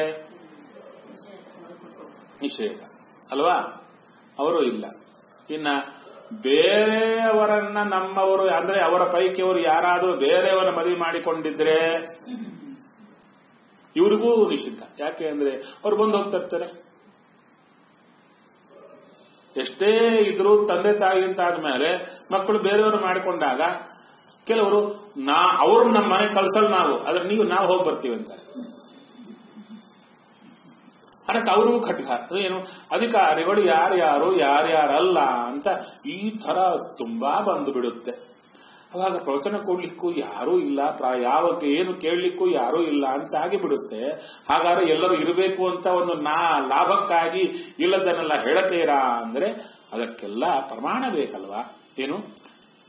ನಿಷೇಧ ಅಲ್ವಾ ಅವರು ಇಲ್ಲ ಇನ್ನ ಬೇರೆಯವರನ್ನ ನಮ್ಮವರು ಅಂದ್ರೆ ಅವರ ಪೈಕಿಯವರು ಯಾರಾದರೂ ಬೇರೆಯವರ ಮದುವೆ ಮಾಡಿಕೊಂಡಿದ್ರೆ ಇವ್ರಿಗೂ ನಿಷಿದ್ಧ ಯಾಕೆ ಅಂದ್ರೆ ಅವ್ರು ಬಂದು ಹೋಗ್ತಾ ಇರ್ತಾರೆ ಎಷ್ಟೇ ಇದ್ರು ತಂದೆ ತಾಯಿ ಅಂತ ಆದ್ಮೇಲೆ ಮಕ್ಕಳು ಬೇರೆಯವರು ಮಾಡಿಕೊಂಡಾಗ ಕೆಲವರು ನಾ ಅವ್ರು ನಮ್ಮ ಮನೆ ಕಳ್ಸಲ್ ನಾವು ಆದ್ರೆ ನೀವು ನಾವು ಹೋಗಿ ಬರ್ತೀವಿ ಅಂತಾರೆ ಅದಕ್ಕೆ ಅವರು ಖಡ್ಗ ಅದು ಏನು ಅಧಿಕಾರಿಗಳು ಯಾರ್ಯಾರು ಯಾರ್ಯಾರಲ್ಲ ಅಂತ ಈ ತರ ತುಂಬಾ ಬಂದು ಬಿಡುತ್ತೆ ಅವಾಗ ಪ್ರವಚನ ಕೊಡ್ಲಿಕ್ಕೂ ಯಾರೂ ಇಲ್ಲ ಪ್ರಾ- ಯಾವ ಏನು ಕೇಳಲಿಕ್ಕೂ ಯಾರೂ ಇಲ್ಲ ಅಂತ ಆಗಿ ಬಿಡುತ್ತೆ ಹಾಗಾದ್ರೆ ಎಲ್ಲರೂ ಇರಬೇಕು ಅಂತ ಒಂದು ನಾ ಲಾಭಕ್ಕಾಗಿ ಇಲ್ಲದನ್ನೆಲ್ಲ ಹೇಳತೀರಾ ಅಂದ್ರೆ ಅದಕ್ಕೆಲ್ಲ ಪ್ರಮಾಣ ಬೇಕಲ್ವಾ ಏನು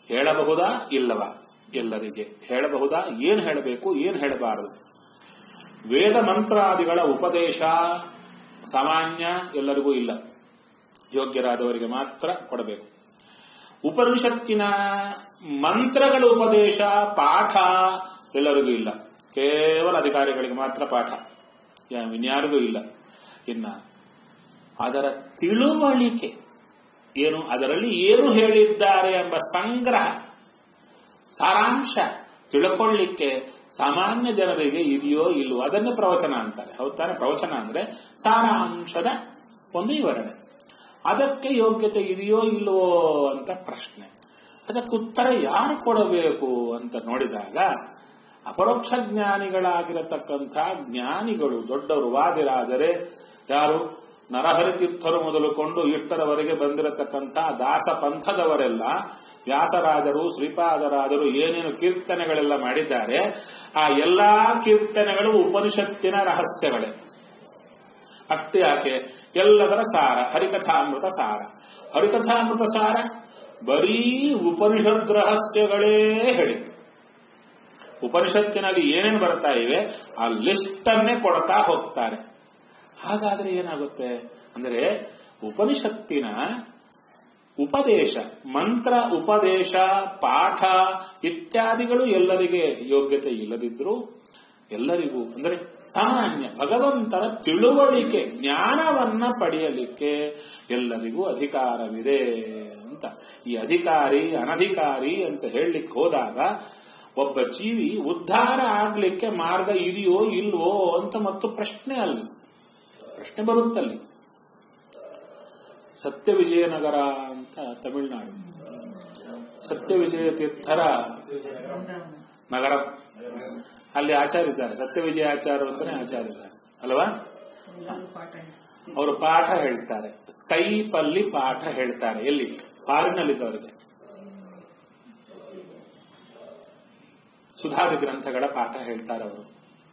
ಹೇಳಬಹುದಾ ಇಲ್ಲವಾ ಎಲ್ಲರಿಗೆ ಹೇಳಬಹುದಾ ಏನು ಹೇಳಬೇಕು ಏನು ಹೇಳಬಾರದು ವೇದ ಮಂತ್ರಾದಿಗಳ ಉಪದೇಶ ಸಾಮಾನ್ಯ ಎಲ್ಲರಿಗೂ ಇಲ್ಲ ಯೋಗ್ಯರಾದವರಿಗೆ ಮಾತ್ರ ಕೊಡಬೇಕು ಉಪನಿಷತ್ತಿನ ಮಂತ್ರಗಳ ಉಪದೇಶ ಪಾಠ ಎಲ್ಲರಿಗೂ ಇಲ್ಲ ಕೇವಲ ಅಧಿಕಾರಿಗಳಿಗೆ ಮಾತ್ರ ಪಾಠ ಯಾ- ಇನ್ಯಾರಿಗೂ ಇಲ್ಲ ಇನ್ನ ಅದರ ತಿಳುವಳಿಕೆ ಏನು ಅದರಲ್ಲಿ ಏನು ಹೇಳಿದ್ದಾರೆ ಎಂಬ ಸಂಗ್ರಹ ಸಾರಾಂಶ ತಿಳ್ಕೊಳ್ಳಿಕ್ಕೆ ಸಾಮಾನ್ಯ ಜನರಿಗೆ ಇದೆಯೋ ಇಲ್ವೋ ಅದನ್ನೇ ಪ್ರವಚನ ಅಂತಾರೆ ಹೌದ್ ತಾನೆ ಪ್ರವಚನ ಅಂದ್ರೆ ಸಾರಾಂಶದ ಒಂದು ವಿವರಣೆ ಅದಕ್ಕೆ ಯೋಗ್ಯತೆ ಇದೆಯೋ ಇಲ್ವೋ ಅಂತ ಪ್ರಶ್ನೆ ಅದಕ್ಕೆ ಉತ್ತರ ಯಾರು ಕೊಡಬೇಕು ಅಂತ ನೋಡಿದಾಗ ಅಪರೋಕ್ಷ ಜ್ಞಾನಿಗಳಾಗಿರತಕ್ಕಂಥ ಜ್ಞಾನಿಗಳು ದೊಡ್ಡವರು ವಾದಿರಾದರೆ ಯಾರು ನರಹರಿ ತೀರ್ಥರು ಮೊದಲುಕೊಂಡು ಇಷ್ಟರವರೆಗೆ ಬಂದಿರತಕ್ಕಂಥ ದಾಸ ಪಂಥದವರೆಲ್ಲ ವ್ಯಾಸರಾಜರು ಶ್ರೀಪಾದರಾಜರು ಏನೇನು ಕೀರ್ತನೆಗಳೆಲ್ಲ ಮಾಡಿದ್ದಾರೆ ಆ ಎಲ್ಲಾ ಕೀರ್ತನೆಗಳು ಉಪನಿಷತ್ತಿನ ರಹಸ್ಯಗಳೇ ಅಷ್ಟೇ ಯಾಕೆ ಎಲ್ಲದರ ಸಾರ ಹರಿಕಥಾಮೃತ ಸಾರ ಹರಿಕಥಾಮೃತ ಸಾರ ಬರೀ ಉಪನಿಷದ್ ರಹಸ್ಯಗಳೇ ಹೇಳಿತು ಉಪನಿಷತ್ತಿನಲ್ಲಿ ಏನೇನು ಬರ್ತಾ ಇವೆ ಆ ಲಿಸ್ಟ್ ಅನ್ನೇ ಕೊಡ್ತಾ ಹೋಗ್ತಾರೆ ಹಾಗಾದ್ರೆ ಏನಾಗುತ್ತೆ ಅಂದ್ರೆ ಉಪನಿಷತ್ತಿನ ಉಪದೇಶ ಮಂತ್ರ ಉಪದೇಶ ಪಾಠ ಇತ್ಯಾದಿಗಳು ಎಲ್ಲರಿಗೆ ಯೋಗ್ಯತೆ ಇಲ್ಲದಿದ್ರೂ ಎಲ್ಲರಿಗೂ ಅಂದ್ರೆ ಸಾಮಾನ್ಯ ಭಗವಂತನ ತಿಳುವಳಿಕೆ ಜ್ಞಾನವನ್ನ ಪಡೆಯಲಿಕ್ಕೆ ಎಲ್ಲರಿಗೂ ಅಧಿಕಾರವಿದೆ ಅಂತ ಈ ಅಧಿಕಾರಿ ಅನಧಿಕಾರಿ ಅಂತ ಹೇಳಲಿಕ್ಕೆ ಹೋದಾಗ ಒಬ್ಬ ಜೀವಿ ಉದ್ಧಾರ ಆಗ್ಲಿಕ್ಕೆ ಮಾರ್ಗ ಇದೆಯೋ ಇಲ್ವೋ ಅಂತ ಮತ್ತು ಪ್ರಶ್ನೆ ಅಲ್ಲಿ ಪ್ರಶ್ನೆ ಬರುತ್ತಲ್ಲಿ ಸತ್ಯ ವಿಜಯನಗರ ಅಂತ ತಮಿಳುನಾಡು ಸತ್ಯ ವಿಜಯ ತೀರ್ಥರ ನಗರ ಅಲ್ಲಿ ಆಚಾರ್ಯ ಇದ್ದಾರೆ ಸತ್ಯ ವಿಜಯ ಆಚಾರ್ಯ ಅಂತಾನೆ ಆಚಾರ್ಯ ಇದ್ದಾರೆ ಅಲ್ವಾ ಅವರು ಪಾಠ ಹೇಳ್ತಾರೆ ಸ್ಕೈಪ್ ಅಲ್ಲಿ ಪಾಠ ಹೇಳ್ತಾರೆ ಎಲ್ಲಿ ಫಾರಿನಲ್ಲಿದ್ದವರಿಗೆ ಸುಧಾದಿ ಗ್ರಂಥಗಳ ಪಾಠ ಹೇಳ್ತಾರೆ ಅವರು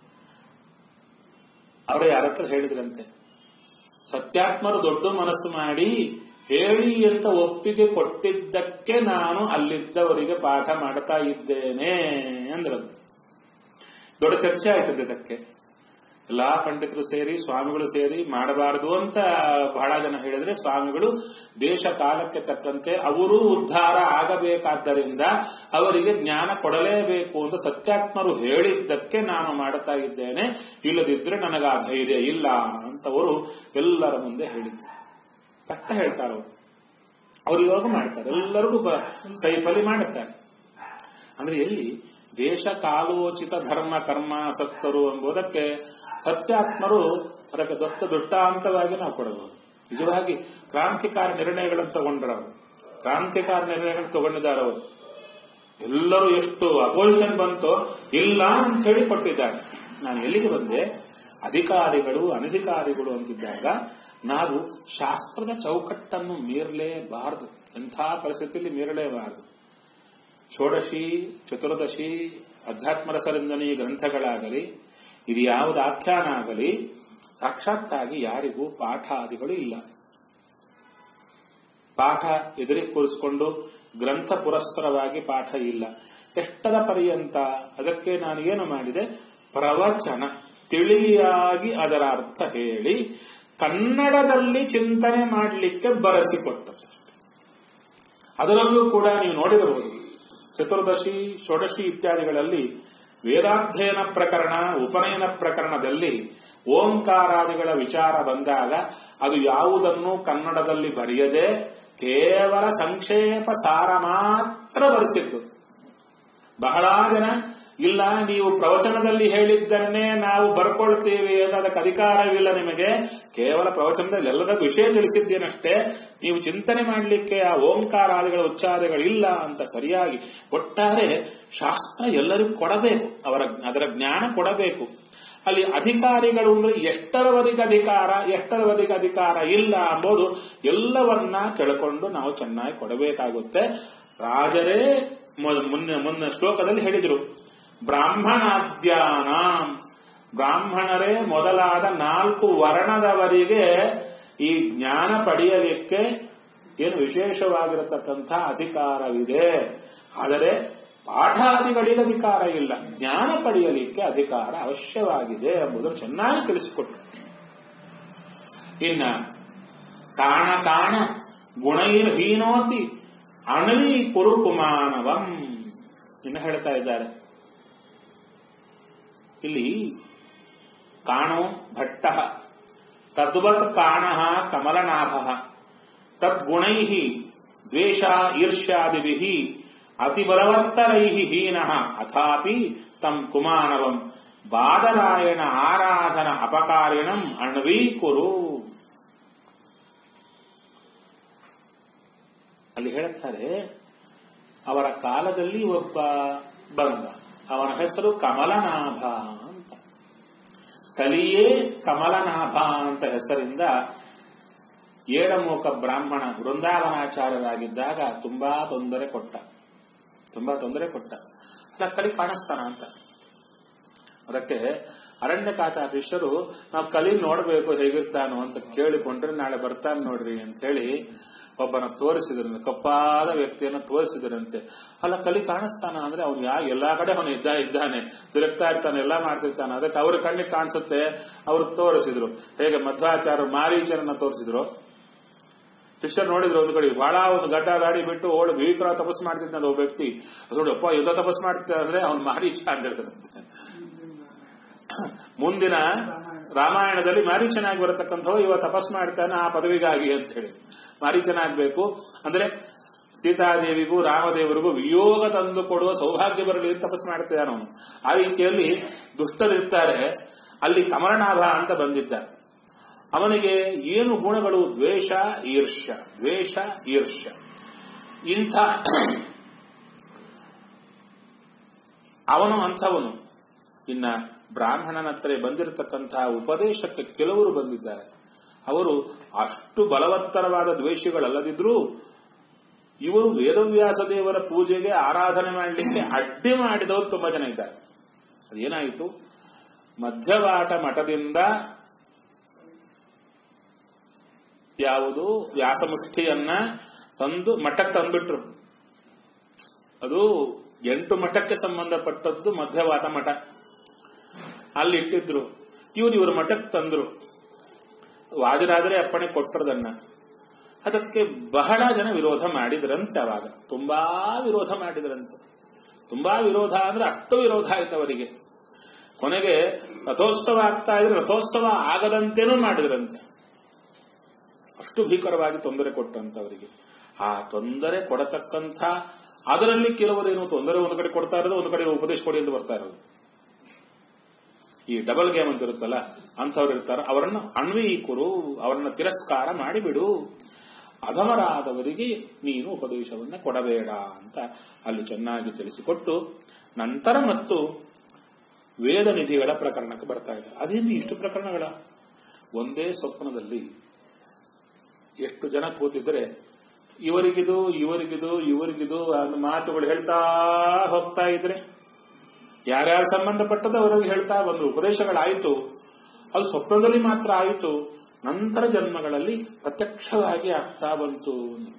ಅವರೇ ಯಾರತ್ರ ಹೇಳಿದ್ರಂತೆ ಸತ್ಯಾತ್ಮರು ದೊಡ್ಡ ಮನಸ್ಸು ಮಾಡಿ ಹೇಳಿ ಅಂತ ಒಪ್ಪಿಗೆ ಕೊಟ್ಟಿದ್ದಕ್ಕೆ ನಾನು ಅಲ್ಲಿದ್ದವರಿಗೆ ಪಾಠ ಮಾಡ್ತಾ ಇದ್ದೇನೆ ಅಂದ್ರಂತೆ ದೊಡ್ಡ ಚರ್ಚೆ ಆಯ್ತದೆ ಇದಕ್ಕೆ ಎಲ್ಲಾ ಪಂಡಿತರು ಸೇರಿ ಸ್ವಾಮಿಗಳು ಸೇರಿ ಮಾಡಬಾರದು ಅಂತ ಬಹಳ ಜನ ಹೇಳಿದ್ರೆ ಸ್ವಾಮಿಗಳು ದೇಶ ಕಾಲಕ್ಕೆ ತಕ್ಕಂತೆ ಅವರು ಉದ್ಧಾರ ಆಗಬೇಕಾದ್ದರಿಂದ ಅವರಿಗೆ ಜ್ಞಾನ ಕೊಡಲೇಬೇಕು ಅಂತ ಸತ್ಯಾತ್ಮರು ಹೇಳಿದ್ದಕ್ಕೆ ನಾನು ಮಾಡುತ್ತಾ ಇದ್ದೇನೆ ಇಲ್ಲದಿದ್ರೆ ನನಗ ಆ ಧೈರ್ಯ ಇಲ್ಲ ಅಂತವರು ಎಲ್ಲರ ಮುಂದೆ ಹೇಳಿದ್ರು ಕಷ್ಟ ಹೇಳ್ತಾರೆ ಅವರು ಅವ್ರು ಇವಾಗ ಮಾಡ್ತಾರೆ ಎಲ್ಲರಿಗೂ ಸ್ಕೈಪಲ್ಲಿ ಮಾಡುತ್ತಾರೆ ಅಂದ್ರೆ ಎಲ್ಲಿ ದೇಶ ಕಾಲೋಚಿತ ಧರ್ಮ ಕರ್ಮ ಸತ್ತರು ಎಂಬುದಕ್ಕೆ ಸತ್ಯಾತ್ಮರು ಅದಕ್ಕೆ ದೊಡ್ಡ ದೃಷ್ಟಾಂತವಾಗಿ ನಾವು ಕೊಡಬಹುದು ನಿಜವಾಗಿ ಕ್ರಾಂತಿಕಾರಿ ನಿರ್ಣಯಗಳನ್ನು ತಗೊಂಡ್ರ ಅವರು ಕ್ರಾಂತಿಕಾರಿ ನಿರ್ಣಯಗಳನ್ನು ತಗೊಂಡಿದ್ದಾರೆ ಅವರು ಎಲ್ಲರೂ ಎಷ್ಟು ಅಪೋಸಿಷನ್ ಬಂತೋ ಇಲ್ಲ ಅಂತ ಹೇಳಿ ಕೊಟ್ಟಿದ್ದಾರೆ ನಾನು ಎಲ್ಲಿಗೆ ಬಂದೆ ಅಧಿಕಾರಿಗಳು ಅನಧಿಕಾರಿಗಳು ಅಂತಿದ್ದಾಗ ನಾವು ಶಾಸ್ತ್ರದ ಚೌಕಟ್ಟನ್ನು ಮೀರಲೇಬಾರದು ಎಂಥ ಪರಿಸ್ಥಿತಿಯಲ್ಲಿ ಮೀರಲೇಬಾರದು ಷೋಡಶಿ ಚತುರ್ದಶಿ ಅಧ್ಯಾತ್ಮ ರಸರಂಜನಿ ಗ್ರಂಥಗಳಾಗಲಿ ಇದು ಯಾವುದು ಆಖ್ಯಾನ ಆಗಲಿ ಸಾಕ್ಷಾತ್ತಾಗಿ ಯಾರಿಗೂ ಪಾಠಾದಿಗಳು ಇಲ್ಲ ಪಾಠ ಎದುರಿಗೆ ಕೂರಿಸಿಕೊಂಡು ಗ್ರಂಥ ಪುರಸ್ಸರವಾಗಿ ಪಾಠ ಇಲ್ಲ ಎಷ್ಟರ ಪರ್ಯಂತ ಅದಕ್ಕೆ ನಾನು ಏನು ಮಾಡಿದೆ ಪ್ರವಚನ ತಿಳಿಯಾಗಿ ಅದರ ಅರ್ಥ ಹೇಳಿ ಕನ್ನಡದಲ್ಲಿ ಚಿಂತನೆ ಮಾಡಲಿಕ್ಕೆ ಬರೆಸಿಕೊಟ್ಟ ಅದರಲ್ಲೂ ಕೂಡ ನೀವು ನೋಡಿರಬಹುದು ಚತುರ್ದಶಿ ಷೋಡಶಿ ಇತ್ಯಾದಿಗಳಲ್ಲಿ ವೇದಾಧ್ಯಯನ ಪ್ರಕರಣ ಉಪನಯನ ಪ್ರಕರಣದಲ್ಲಿ ಓಂಕಾರಾದಿಗಳ ವಿಚಾರ ಬಂದಾಗ ಅದು ಯಾವುದನ್ನು ಕನ್ನಡದಲ್ಲಿ ಬರೆಯದೆ ಕೇವಲ ಸಂಕ್ಷೇಪ ಸಾರ ಮಾತ್ರ ಬರೆಸಿದ್ದು ಬಹಳ ಜನ ಇಲ್ಲ ನೀವು ಪ್ರವಚನದಲ್ಲಿ ಹೇಳಿದ್ದನ್ನೇ ನಾವು ಬರ್ಕೊಳ್ತೇವೆ ಅನ್ನೋದಕ್ಕೆ ಅಧಿಕಾರವಿಲ್ಲ ನಿಮಗೆ ಕೇವಲ ಪ್ರವಚನದಲ್ಲಿ ಎಲ್ಲದ ವಿಷಯ ತಿಳಿಸಿದ್ದೇನಷ್ಟೇ ನೀವು ಚಿಂತನೆ ಮಾಡಲಿಕ್ಕೆ ಆ ಓಂಕಾರಾದಿಗಳ ಉಚ್ಚಾರಗಳಿಲ್ಲ ಅಂತ ಸರಿಯಾಗಿ ಒಟ್ಟಾರೆ ಶಾಸ್ತ್ರ ಎಲ್ಲರಿಗೂ ಕೊಡಬೇಕು ಅವರ ಅದರ ಜ್ಞಾನ ಕೊಡಬೇಕು ಅಲ್ಲಿ ಅಧಿಕಾರಿಗಳು ಅಂದ್ರೆ ಎಷ್ಟರವರೆಗೆ ಅಧಿಕಾರ ಎಷ್ಟರವರೆಗೆ ಅಧಿಕಾರ ಇಲ್ಲ ಎಂಬುದು ಎಲ್ಲವನ್ನ ತಿಳ್ಕೊಂಡು ನಾವು ಚೆನ್ನಾಗಿ ಕೊಡಬೇಕಾಗುತ್ತೆ ರಾಜರೇ ಮುನ್ನ ಮುನ್ನ ಶ್ಲೋಕದಲ್ಲಿ ಹೇಳಿದರು ಬ್ರಾಹ್ಮಣಾದ್ಯಾನ ಬ್ರಾಹ್ಮಣರೇ ಮೊದಲಾದ ನಾಲ್ಕು ವರ್ಣದವರಿಗೆ ಈ ಜ್ಞಾನ ಪಡೆಯಲಿಕ್ಕೆ ಏನು ವಿಶೇಷವಾಗಿರತಕ್ಕಂಥ ಅಧಿಕಾರವಿದೆ ಆದರೆ ಪಾಠಾದಿಗಳಿಗೆ ಅಧಿಕಾರ ಇಲ್ಲ ಜ್ಞಾನ ಪಡೆಯಲಿಕ್ಕೆ ಅಧಿಕಾರ ಅವಶ್ಯವಾಗಿದೆ ಎಂಬುದನ್ನು ಚೆನ್ನಾಗಿ ತಿಳಿಸಿಕೊಟ್ಟು ಇನ್ನ ಕಾಣ ಕಾಣ ಗುಣೈರ್ಹೀನೋತಿ ಅಣವಿ ಕುರುಕುಮಾನವಂ ಇನ್ನು ಹೇಳ್ತಾ ಇದ್ದಾರೆ ಇಲ್ಲಿ ಕಾಣೋ ಭಟ್ಟ ತದ್ವತ್ ಕಾಣ ಕಮಲನಾಭ ತದ್ಗುಣೈ ದ್ವೇಷ ಈರ್ಷ್ಯಾದಿಭಿ ಅತಿಬಲವತ್ತರೈ ಹೀನ ಅಥಾಪಿ ತಂ ಕುಮಾನವಂ ಬಾದರಾಯಣ ಆರಾಧನ ಅಪಕಾರಿಣಂ ಅಣ್ವೀಕುರು ಅಲ್ಲಿ ಹೇಳ್ತಾರೆ ಅವರ ಕಾಲದಲ್ಲಿ ಒಬ್ಬ ಬಂದ ಅವನ ಹೆಸರು ಕಮಲನಾಭ ಅಂತ ಕಲಿಯೇ ಕಮಲನಾಭ ಅಂತ ಹೆಸರಿಂದ ಏಳಮೂಕ ಬ್ರಾಹ್ಮಣ ವೃಂದಾವನಾಚಾರ್ಯರಾಗಿದ್ದಾಗ ತುಂಬಾ ತೊಂದರೆ ಕೊಟ್ಟ ತುಂಬಾ ತೊಂದರೆ ಕೊಟ್ಟ ಅಲ್ಲ ಕಲಿ ಕಾಣಿಸ್ತಾನ ಅಂತ ಅದಕ್ಕೆ ಅರಣ್ಯಕಾಚಾರ್ಯರು ನಾವು ಕಲಿ ನೋಡಬೇಕು ಹೇಗಿರ್ತಾನೋ ಅಂತ ಕೇಳಿಕೊಂಡ್ರೆ ನಾಳೆ ಬರ್ತಾನೆ ನೋಡ್ರಿ ಅಂತ ಹೇಳಿ ಒಬ್ಬನ ತೋರಿಸಿದ್ರಂತೆ ಕಪ್ಪಾದ ವ್ಯಕ್ತಿಯನ್ನ ತೋರಿಸಿದ್ರಂತೆ ಅಲ್ಲ ಕಲಿ ಕಾಣಿಸ್ತಾನ ಅಂದ್ರೆ ಅವ್ನು ಯಾ ಎಲ್ಲಾ ಕಡೆ ಅವನು ಇದ್ದ ಇದ್ದಾನೆ ತಿರುಗ್ತಾ ಇರ್ತಾನೆ ಎಲ್ಲಾ ಮಾಡ್ತಿರ್ತಾನೆ ಅದಕ್ಕೆ ಅವ್ರ ಕಣ್ಣಿಗೆ ಕಾಣಿಸುತ್ತೆ ಅವ್ರು ತೋರಿಸಿದ್ರು ಹೇಗೆ ಮಧ್ವಾಚಾರ್ಯ ಮಾರೀಚರನ್ನ ತೋರಿಸಿದ್ರು ಶಿಷ್ಯರು ನೋಡಿದ್ರು ಒಂದು ಕಡೆ ಬಹಳ ಒಂದು ಗಡ್ಡ ದಾಡಿ ಬಿಟ್ಟು ಓಡಿ ಭೀಕರ ತಪಸ್ ಮಾಡ್ತಿದ್ದ ಒಬ್ಬ ವ್ಯಕ್ತಿ ಅಪ್ಪ ಯುದ್ಧ ತಪಸ್ ಮಾಡ್ತಿದ್ದ ಅಂದ್ರೆ ಅವ್ನು ಮಾರೀಚ ಅಂತ ಹೇಳ್ತಾರಂತೆ ಮುಂದಿನ ರಾಮಾಯಣದಲ್ಲಿ ಮಾರೀಚನಾಗಿ ಬರತಕ್ಕಂಥವು ಇವ ತಪಸ್ ಮಾಡ್ತಾನೆ ಆ ಪದವಿಗಾಗಿ ಅಂತ ಹೇಳಿ ಮಾರೀಚನಾಗಬೇಕು ಅಂದ್ರೆ ಸೀತಾದೇವಿಗೂ ರಾಮದೇವರಿಗೂ ವಿಯೋಗ ತಂದು ಕೊಡುವ ಸೌಭಾಗ್ಯ ಬರಲಿ ಅಂತ ತಪಸ್ ಮಾಡ್ತಿದ್ದಾನೆ ಅವನು ಆ ರೀತಿಯಲ್ಲಿ ದುಷ್ಟರಿರ್ತಾರೆ ಅಲ್ಲಿ ಕಮಲನಾಭ ಅಂತ ಬಂದಿದ್ದ ಅವನಿಗೆ ಏನು ಗುಣಗಳು ದ್ವೇಷ ಈರ್ಷ್ಯ ದ್ವೇಷ ಈರ್ಷ್ಯ ಇಂಥ ಅವನು ಅಂಥವನು ಇನ್ನ ಬ್ರಾಹ್ಮಣನ ಹತ್ರ ಬಂದಿರತಕ್ಕಂತಹ ಉಪದೇಶಕ್ಕೆ ಕೆಲವರು ಬಂದಿದ್ದಾರೆ ಅವರು ಅಷ್ಟು ಬಲವತ್ತರವಾದ ದ್ವೇಷಗಳಲ್ಲದಿದ್ರೂ ಇವರು ವೇದವ್ಯಾಸ ದೇವರ ಪೂಜೆಗೆ ಆರಾಧನೆ ಮಾಡಲಿಕ್ಕೆ ಅಡ್ಡಿ ಮಾಡಿದವರು ತುಂಬಾ ಜನ ಇದ್ದಾರೆ ಅದೇನಾಯಿತು ಮಧ್ಯವಾಟ ಮಠದಿಂದ ಯಾವುದು ವ್ಯಾಸಮುಷ್ಟಿಯನ್ನ ತಂದು ಮಠಕ್ಕೆ ತಂದ್ಬಿಟ್ರು ಅದು ಎಂಟು ಮಠಕ್ಕೆ ಸಂಬಂಧಪಟ್ಟದ್ದು ಮಧ್ಯವಾತ ಮಠ ಅಲ್ಲಿ ಇಟ್ಟಿದ್ರು ಇವ್ರು ಇವ್ರ ಮಠಕ್ಕೆ ತಂದ್ರು ವಾದಿರಾದರೆ ಅಪ್ಪಣೆ ಕೊಟ್ಟರದನ್ನ ಅದಕ್ಕೆ ಬಹಳ ಜನ ವಿರೋಧ ಮಾಡಿದ್ರಂತೆ ಅವಾಗ ತುಂಬಾ ವಿರೋಧ ಮಾಡಿದ್ರಂತೆ ತುಂಬಾ ವಿರೋಧ ಅಂದ್ರೆ ಅಷ್ಟು ವಿರೋಧ ಆಯ್ತು ಅವರಿಗೆ ಕೊನೆಗೆ ರಥೋತ್ಸವ ಆಗ್ತಾ ಇದ್ರೆ ರಥೋತ್ಸವ ಆಗದಂತೆನೂ ಮಾಡಿದ್ರಂತೆ ಅಷ್ಟು ಭೀಕರವಾಗಿ ತೊಂದರೆ ಕೊಟ್ಟಂತವರಿಗೆ ಆ ತೊಂದರೆ ಕೊಡತಕ್ಕಂಥ ಅದರಲ್ಲಿ ಕೆಲವರೇನು ತೊಂದರೆ ಒಂದು ಕಡೆ ಕೊಡ್ತಾ ಇರೋದು ಒಂದು ಕಡೆ ಉಪದೇಶ ಕೊಡಿ ಅಂತ ಬರ್ತಾ ಇರೋದು ಈ ಡಬಲ್ ಗೇಮ್ ಅಂತ ಇರುತ್ತಲ್ಲ ಅಂಥವ್ರು ಇರ್ತಾರೆ ಅವರನ್ನು ಅನ್ವಯಿಕರು ಅವರನ್ನ ತಿರಸ್ಕಾರ ಮಾಡಿಬಿಡು ಅಧಮರಾದವರಿಗೆ ನೀನು ಉಪದೇಶವನ್ನ ಕೊಡಬೇಡ ಅಂತ ಅಲ್ಲಿ ಚೆನ್ನಾಗಿ ತಿಳಿಸಿಕೊಟ್ಟು ನಂತರ ಮತ್ತು ವೇದ ನಿಧಿಗಳ ಪ್ರಕರಣಕ್ಕೆ ಬರ್ತಾ ಇದೆ ಅದೇನು ಇಷ್ಟು ಪ್ರಕರಣಗಳ ಒಂದೇ ಸ್ವಪ್ನದಲ್ಲಿ ಎಷ್ಟು ಜನ ಕೂತಿದ್ರೆ ಇವರಿಗಿದು ಇವರಿಗಿದು ಇವರಿಗಿದು ಅನ್ನೋ ಮಾತುಗಳು ಹೇಳ್ತಾ ಹೋಗ್ತಾ ಇದ್ರೆ ಯಾರ್ಯಾರು ಸಂಬಂಧಪಟ್ಟದ್ದು ಅವರಿಗೆ ಹೇಳ್ತಾ ಬಂದ್ರು ಉಪದೇಶಗಳಾಯಿತು ಅದು ಸ್ವಪ್ನದಲ್ಲಿ ಮಾತ್ರ ಆಯಿತು ನಂತರ ಜನ್ಮಗಳಲ್ಲಿ ಪ್ರತ್ಯಕ್ಷವಾಗಿ ಆಗ್ತಾ ಬಂತು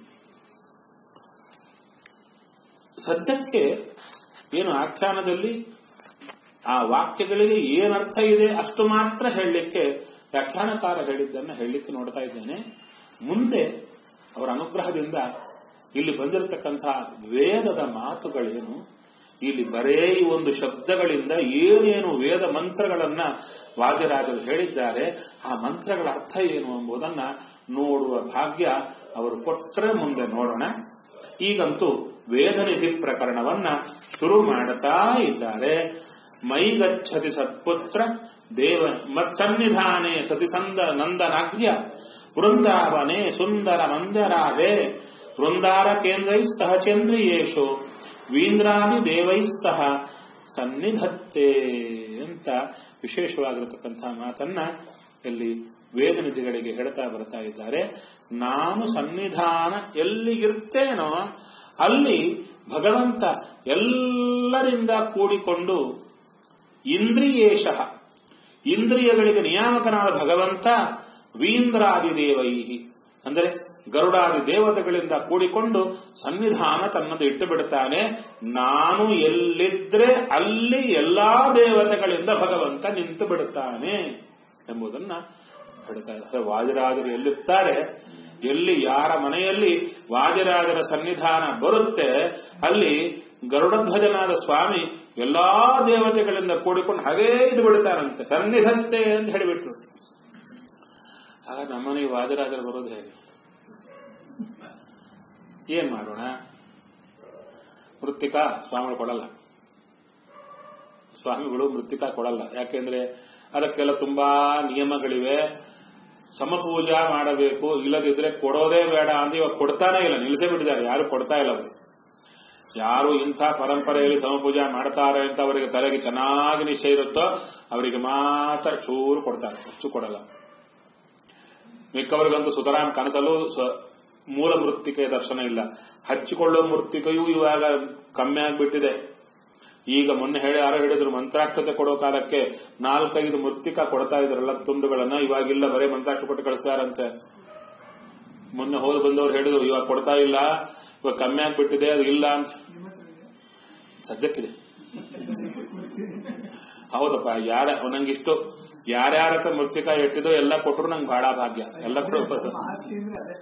ಸದ್ಯಕ್ಕೆ ಏನು ಆಖ್ಯಾನದಲ್ಲಿ ಆ ವಾಕ್ಯಗಳಿಗೆ ಏನರ್ಥ ಇದೆ ಅಷ್ಟು ಮಾತ್ರ ಹೇಳಲಿಕ್ಕೆ ವ್ಯಾಖ್ಯಾನಕಾರ ಹೇಳಿದ್ದನ್ನು ಹೇಳಲಿಕ್ಕೆ ನೋಡ್ತಾ ಇದ್ದೇನೆ ಮುಂದೆ ಅವರ ಅನುಗ್ರಹದಿಂದ ಇಲ್ಲಿ ಬಂದಿರತಕ್ಕಂತಹ ವೇದದ ಮಾತುಗಳೇನು ಇಲ್ಲಿ ಬರೇ ಈ ಒಂದು ಶಬ್ದಗಳಿಂದ ಏನೇನು ವೇದ ಮಂತ್ರಗಳನ್ನ ವಾದಿರಾಜರು ಹೇಳಿದ್ದಾರೆ ಆ ಮಂತ್ರಗಳ ಅರ್ಥ ಏನು ಎಂಬುದನ್ನ ನೋಡುವ ಭಾಗ್ಯ ಅವರು ಕೊಟ್ಟರೆ ಮುಂದೆ ನೋಡೋಣ ಈಗಂತೂ ವೇದನಿಧಿ ಪ್ರಕರಣವನ್ನ ಶುರು ಮಾಡುತ್ತಾ ಇದ್ದಾರೆ ಮೈಗಚ್ಚತಿ ಸತ್ಪುತ್ರ ದೇವ ಮತ್ಸನ್ನಿಧಾನೆ ಸತಿಸಂದ ನಂದನಾಗ್ಯ ವೃಂದಾವನೆ ಸುಂದರ ಮಂದರಾಧೆ ವೃಂದಾರ ಕೇಂದ್ರೈ ಸಹಚಂದ್ರಿಯೇಶು ವೀಂದ್ರಾದಿ ದೇವೈ ಸಹ ಸನ್ನಿಧತ್ತೆ ಅಂತ ವಿಶೇಷವಾಗಿರತಕ್ಕಂತಹ ಮಾತನ್ನ ಇಲ್ಲಿ ವೇದನಿಧಿಗಳಿಗೆ ಹೇಳ್ತಾ ಬರ್ತಾ ಇದ್ದಾರೆ ನಾನು ಸನ್ನಿಧಾನ ಎಲ್ಲಿಗಿರ್ತೇನೋ ಅಲ್ಲಿ ಭಗವಂತ ಎಲ್ಲರಿಂದ ಕೂಡಿಕೊಂಡು ಇಂದ್ರಿಯೇಶ ಇಂದ್ರಿಯಗಳಿಗೆ ನಿಯಾಮಕನಾದ ಭಗವಂತ ವೀಂದ್ರಾದಿ ದೇವೈ ಅಂದರೆ ಗರುಡಾದಿ ದೇವತೆಗಳಿಂದ ಕೂಡಿಕೊಂಡು ಸನ್ನಿಧಾನ ತನ್ನದು ಇಟ್ಟು ಬಿಡುತ್ತಾನೆ ನಾನು ಎಲ್ಲಿದ್ರೆ ಅಲ್ಲಿ ಎಲ್ಲಾ ದೇವತೆಗಳಿಂದ ಭಗವಂತ ನಿಂತು ಬಿಡುತ್ತಾನೆ ಎಂಬುದನ್ನ ಹೇಳ್ತಾ ಇದ್ದಾರೆ ವಾದಿರಾಜರು ಎಲ್ಲಿರ್ತಾರೆ ಎಲ್ಲಿ ಯಾರ ಮನೆಯಲ್ಲಿ ವಾದಿರಾಜರ ಸನ್ನಿಧಾನ ಬರುತ್ತೆ ಅಲ್ಲಿ ಗರುಡಧ್ವಜನಾದ ಸ್ವಾಮಿ ಎಲ್ಲಾ ದೇವತೆಗಳಿಂದ ಕೂಡಿಕೊಂಡು ಹಾಗೇ ಇದು ಬಿಡುತ್ತಾರಂತೆ ಸನ್ನಿಧಂತೆ ಅಂತ ಹೇಳಿಬಿಟ್ರು ಆಗ ನಮ್ಮನೆ ವಾದಿರಾಜರು ಬರೋದು ಹೇಗೆ ಏನ್ ಮಾಡೋಣ ಮೃತ್ತಿಕಾ ಸ್ವಾಮಿಗಳು ಕೊಡಲ್ಲ ಸ್ವಾಮಿಗಳು ಮೃತ್ತಿಕಾ ಕೊಡಲ್ಲ ಯಾಕೆಂದ್ರೆ ಅದಕ್ಕೆಲ್ಲ ತುಂಬಾ ನಿಯಮಗಳಿವೆ ಸಮಪೂಜಾ ಮಾಡಬೇಕು ಇಲ್ಲದಿದ್ರೆ ಕೊಡೋದೇ ಬೇಡ ಅಂತ ಇವಾಗ ಕೊಡ್ತಾನೆ ಇಲ್ಲ ನಿಲ್ಲಿಸೇ ಬಿಟ್ಟಿದ್ದಾರೆ ಯಾರು ಕೊಡ್ತಾ ಇಲ್ಲ ಅವರು ಯಾರು ಇಂಥ ಪರಂಪರೆಯಲ್ಲಿ ಸಮಪೂಜಾ ಮಾಡ್ತಾರೆ ಅಂತ ಅವರಿಗೆ ತಲೆಗೆ ಚೆನ್ನಾಗಿ ನಿಶ್ಚಯ ಇರುತ್ತೋ ಅವರಿಗೆ ಮಾತ್ರ ಚೂರು ಕೊಡ್ತಾರೆ ಹೆಚ್ಚು ಕೊಡಲ್ಲ ಮಿಕ್ಕವರಿಗಂತೂ ಸುತರಾಮ್ ಕನಸಲು ಸ- ಮೂಲ ಮೃತ್ತಿಕೆಯ ದರ್ಶನ ಇಲ್ಲ ಹಚ್ಚಿಕೊಳ್ಳುವ ಮೃತ್ತಿಕೆಯೂ ಇವಾಗ ಕಮ್ಮಿ ಆಗ್ಬಿಟ್ಟಿದೆ ಈಗ ಮೊನ್ನೆ ಹೇಳಿ ಯಾರು ಹೇಳಿದ್ರು ಮಂತ್ರಾಕ್ಷತೆ ಕೊಡೋ ಕಾಲಕ್ಕೆ ನಾಲ್ಕೈದು ಮೃತ್ತಿಕಾ ಕೊಡ್ತಾ ಇದ್ರಲ್ಲ ತುಂಡುಗಳನ್ನ ಇವಾಗಿಲ್ಲ ಬರೇ ಮಂತ್ರಾಕ್ಷ ಕೊಟ್ಟು ಕಳಿಸ್ತಾರಂತೆ ಮೊನ್ನೆ ಹೋದ್ ಬಂದವರು ಹೇಳಿದ್ರು ಇವಾಗ ಕೊಡ್ತಾ ಇಲ್ಲ ಇವಾಗ ಕಮ್ಮಿ ಆಗ್ಬಿಟ್ಟಿದೆ ಅದು ಇಲ್ಲ ಅಂತ ನಿಮ್ಮ ಹತ್ರ ಇದೆಯಾ? ಸದ್ಯಕ್ಕಿದೆ ಹೌದಪ್ಪ ಯಾರ ನಂಗಿಷ್ಟು ಯಾರ್ಯಾರ ಹತ್ರ ಮೃತ್ತಿಕಾ ಇಟ್ಟಿದೋ ಎಲ್ಲ ಕೊಟ್ಟರು ನಂಗೆ ಬಹಳ ಭಾಗ್ಯ ಎಲ್ಲ ಕೊಡೋದು ಆಸ್ತಿ ಅಂದ್ರೆ ಅದೇ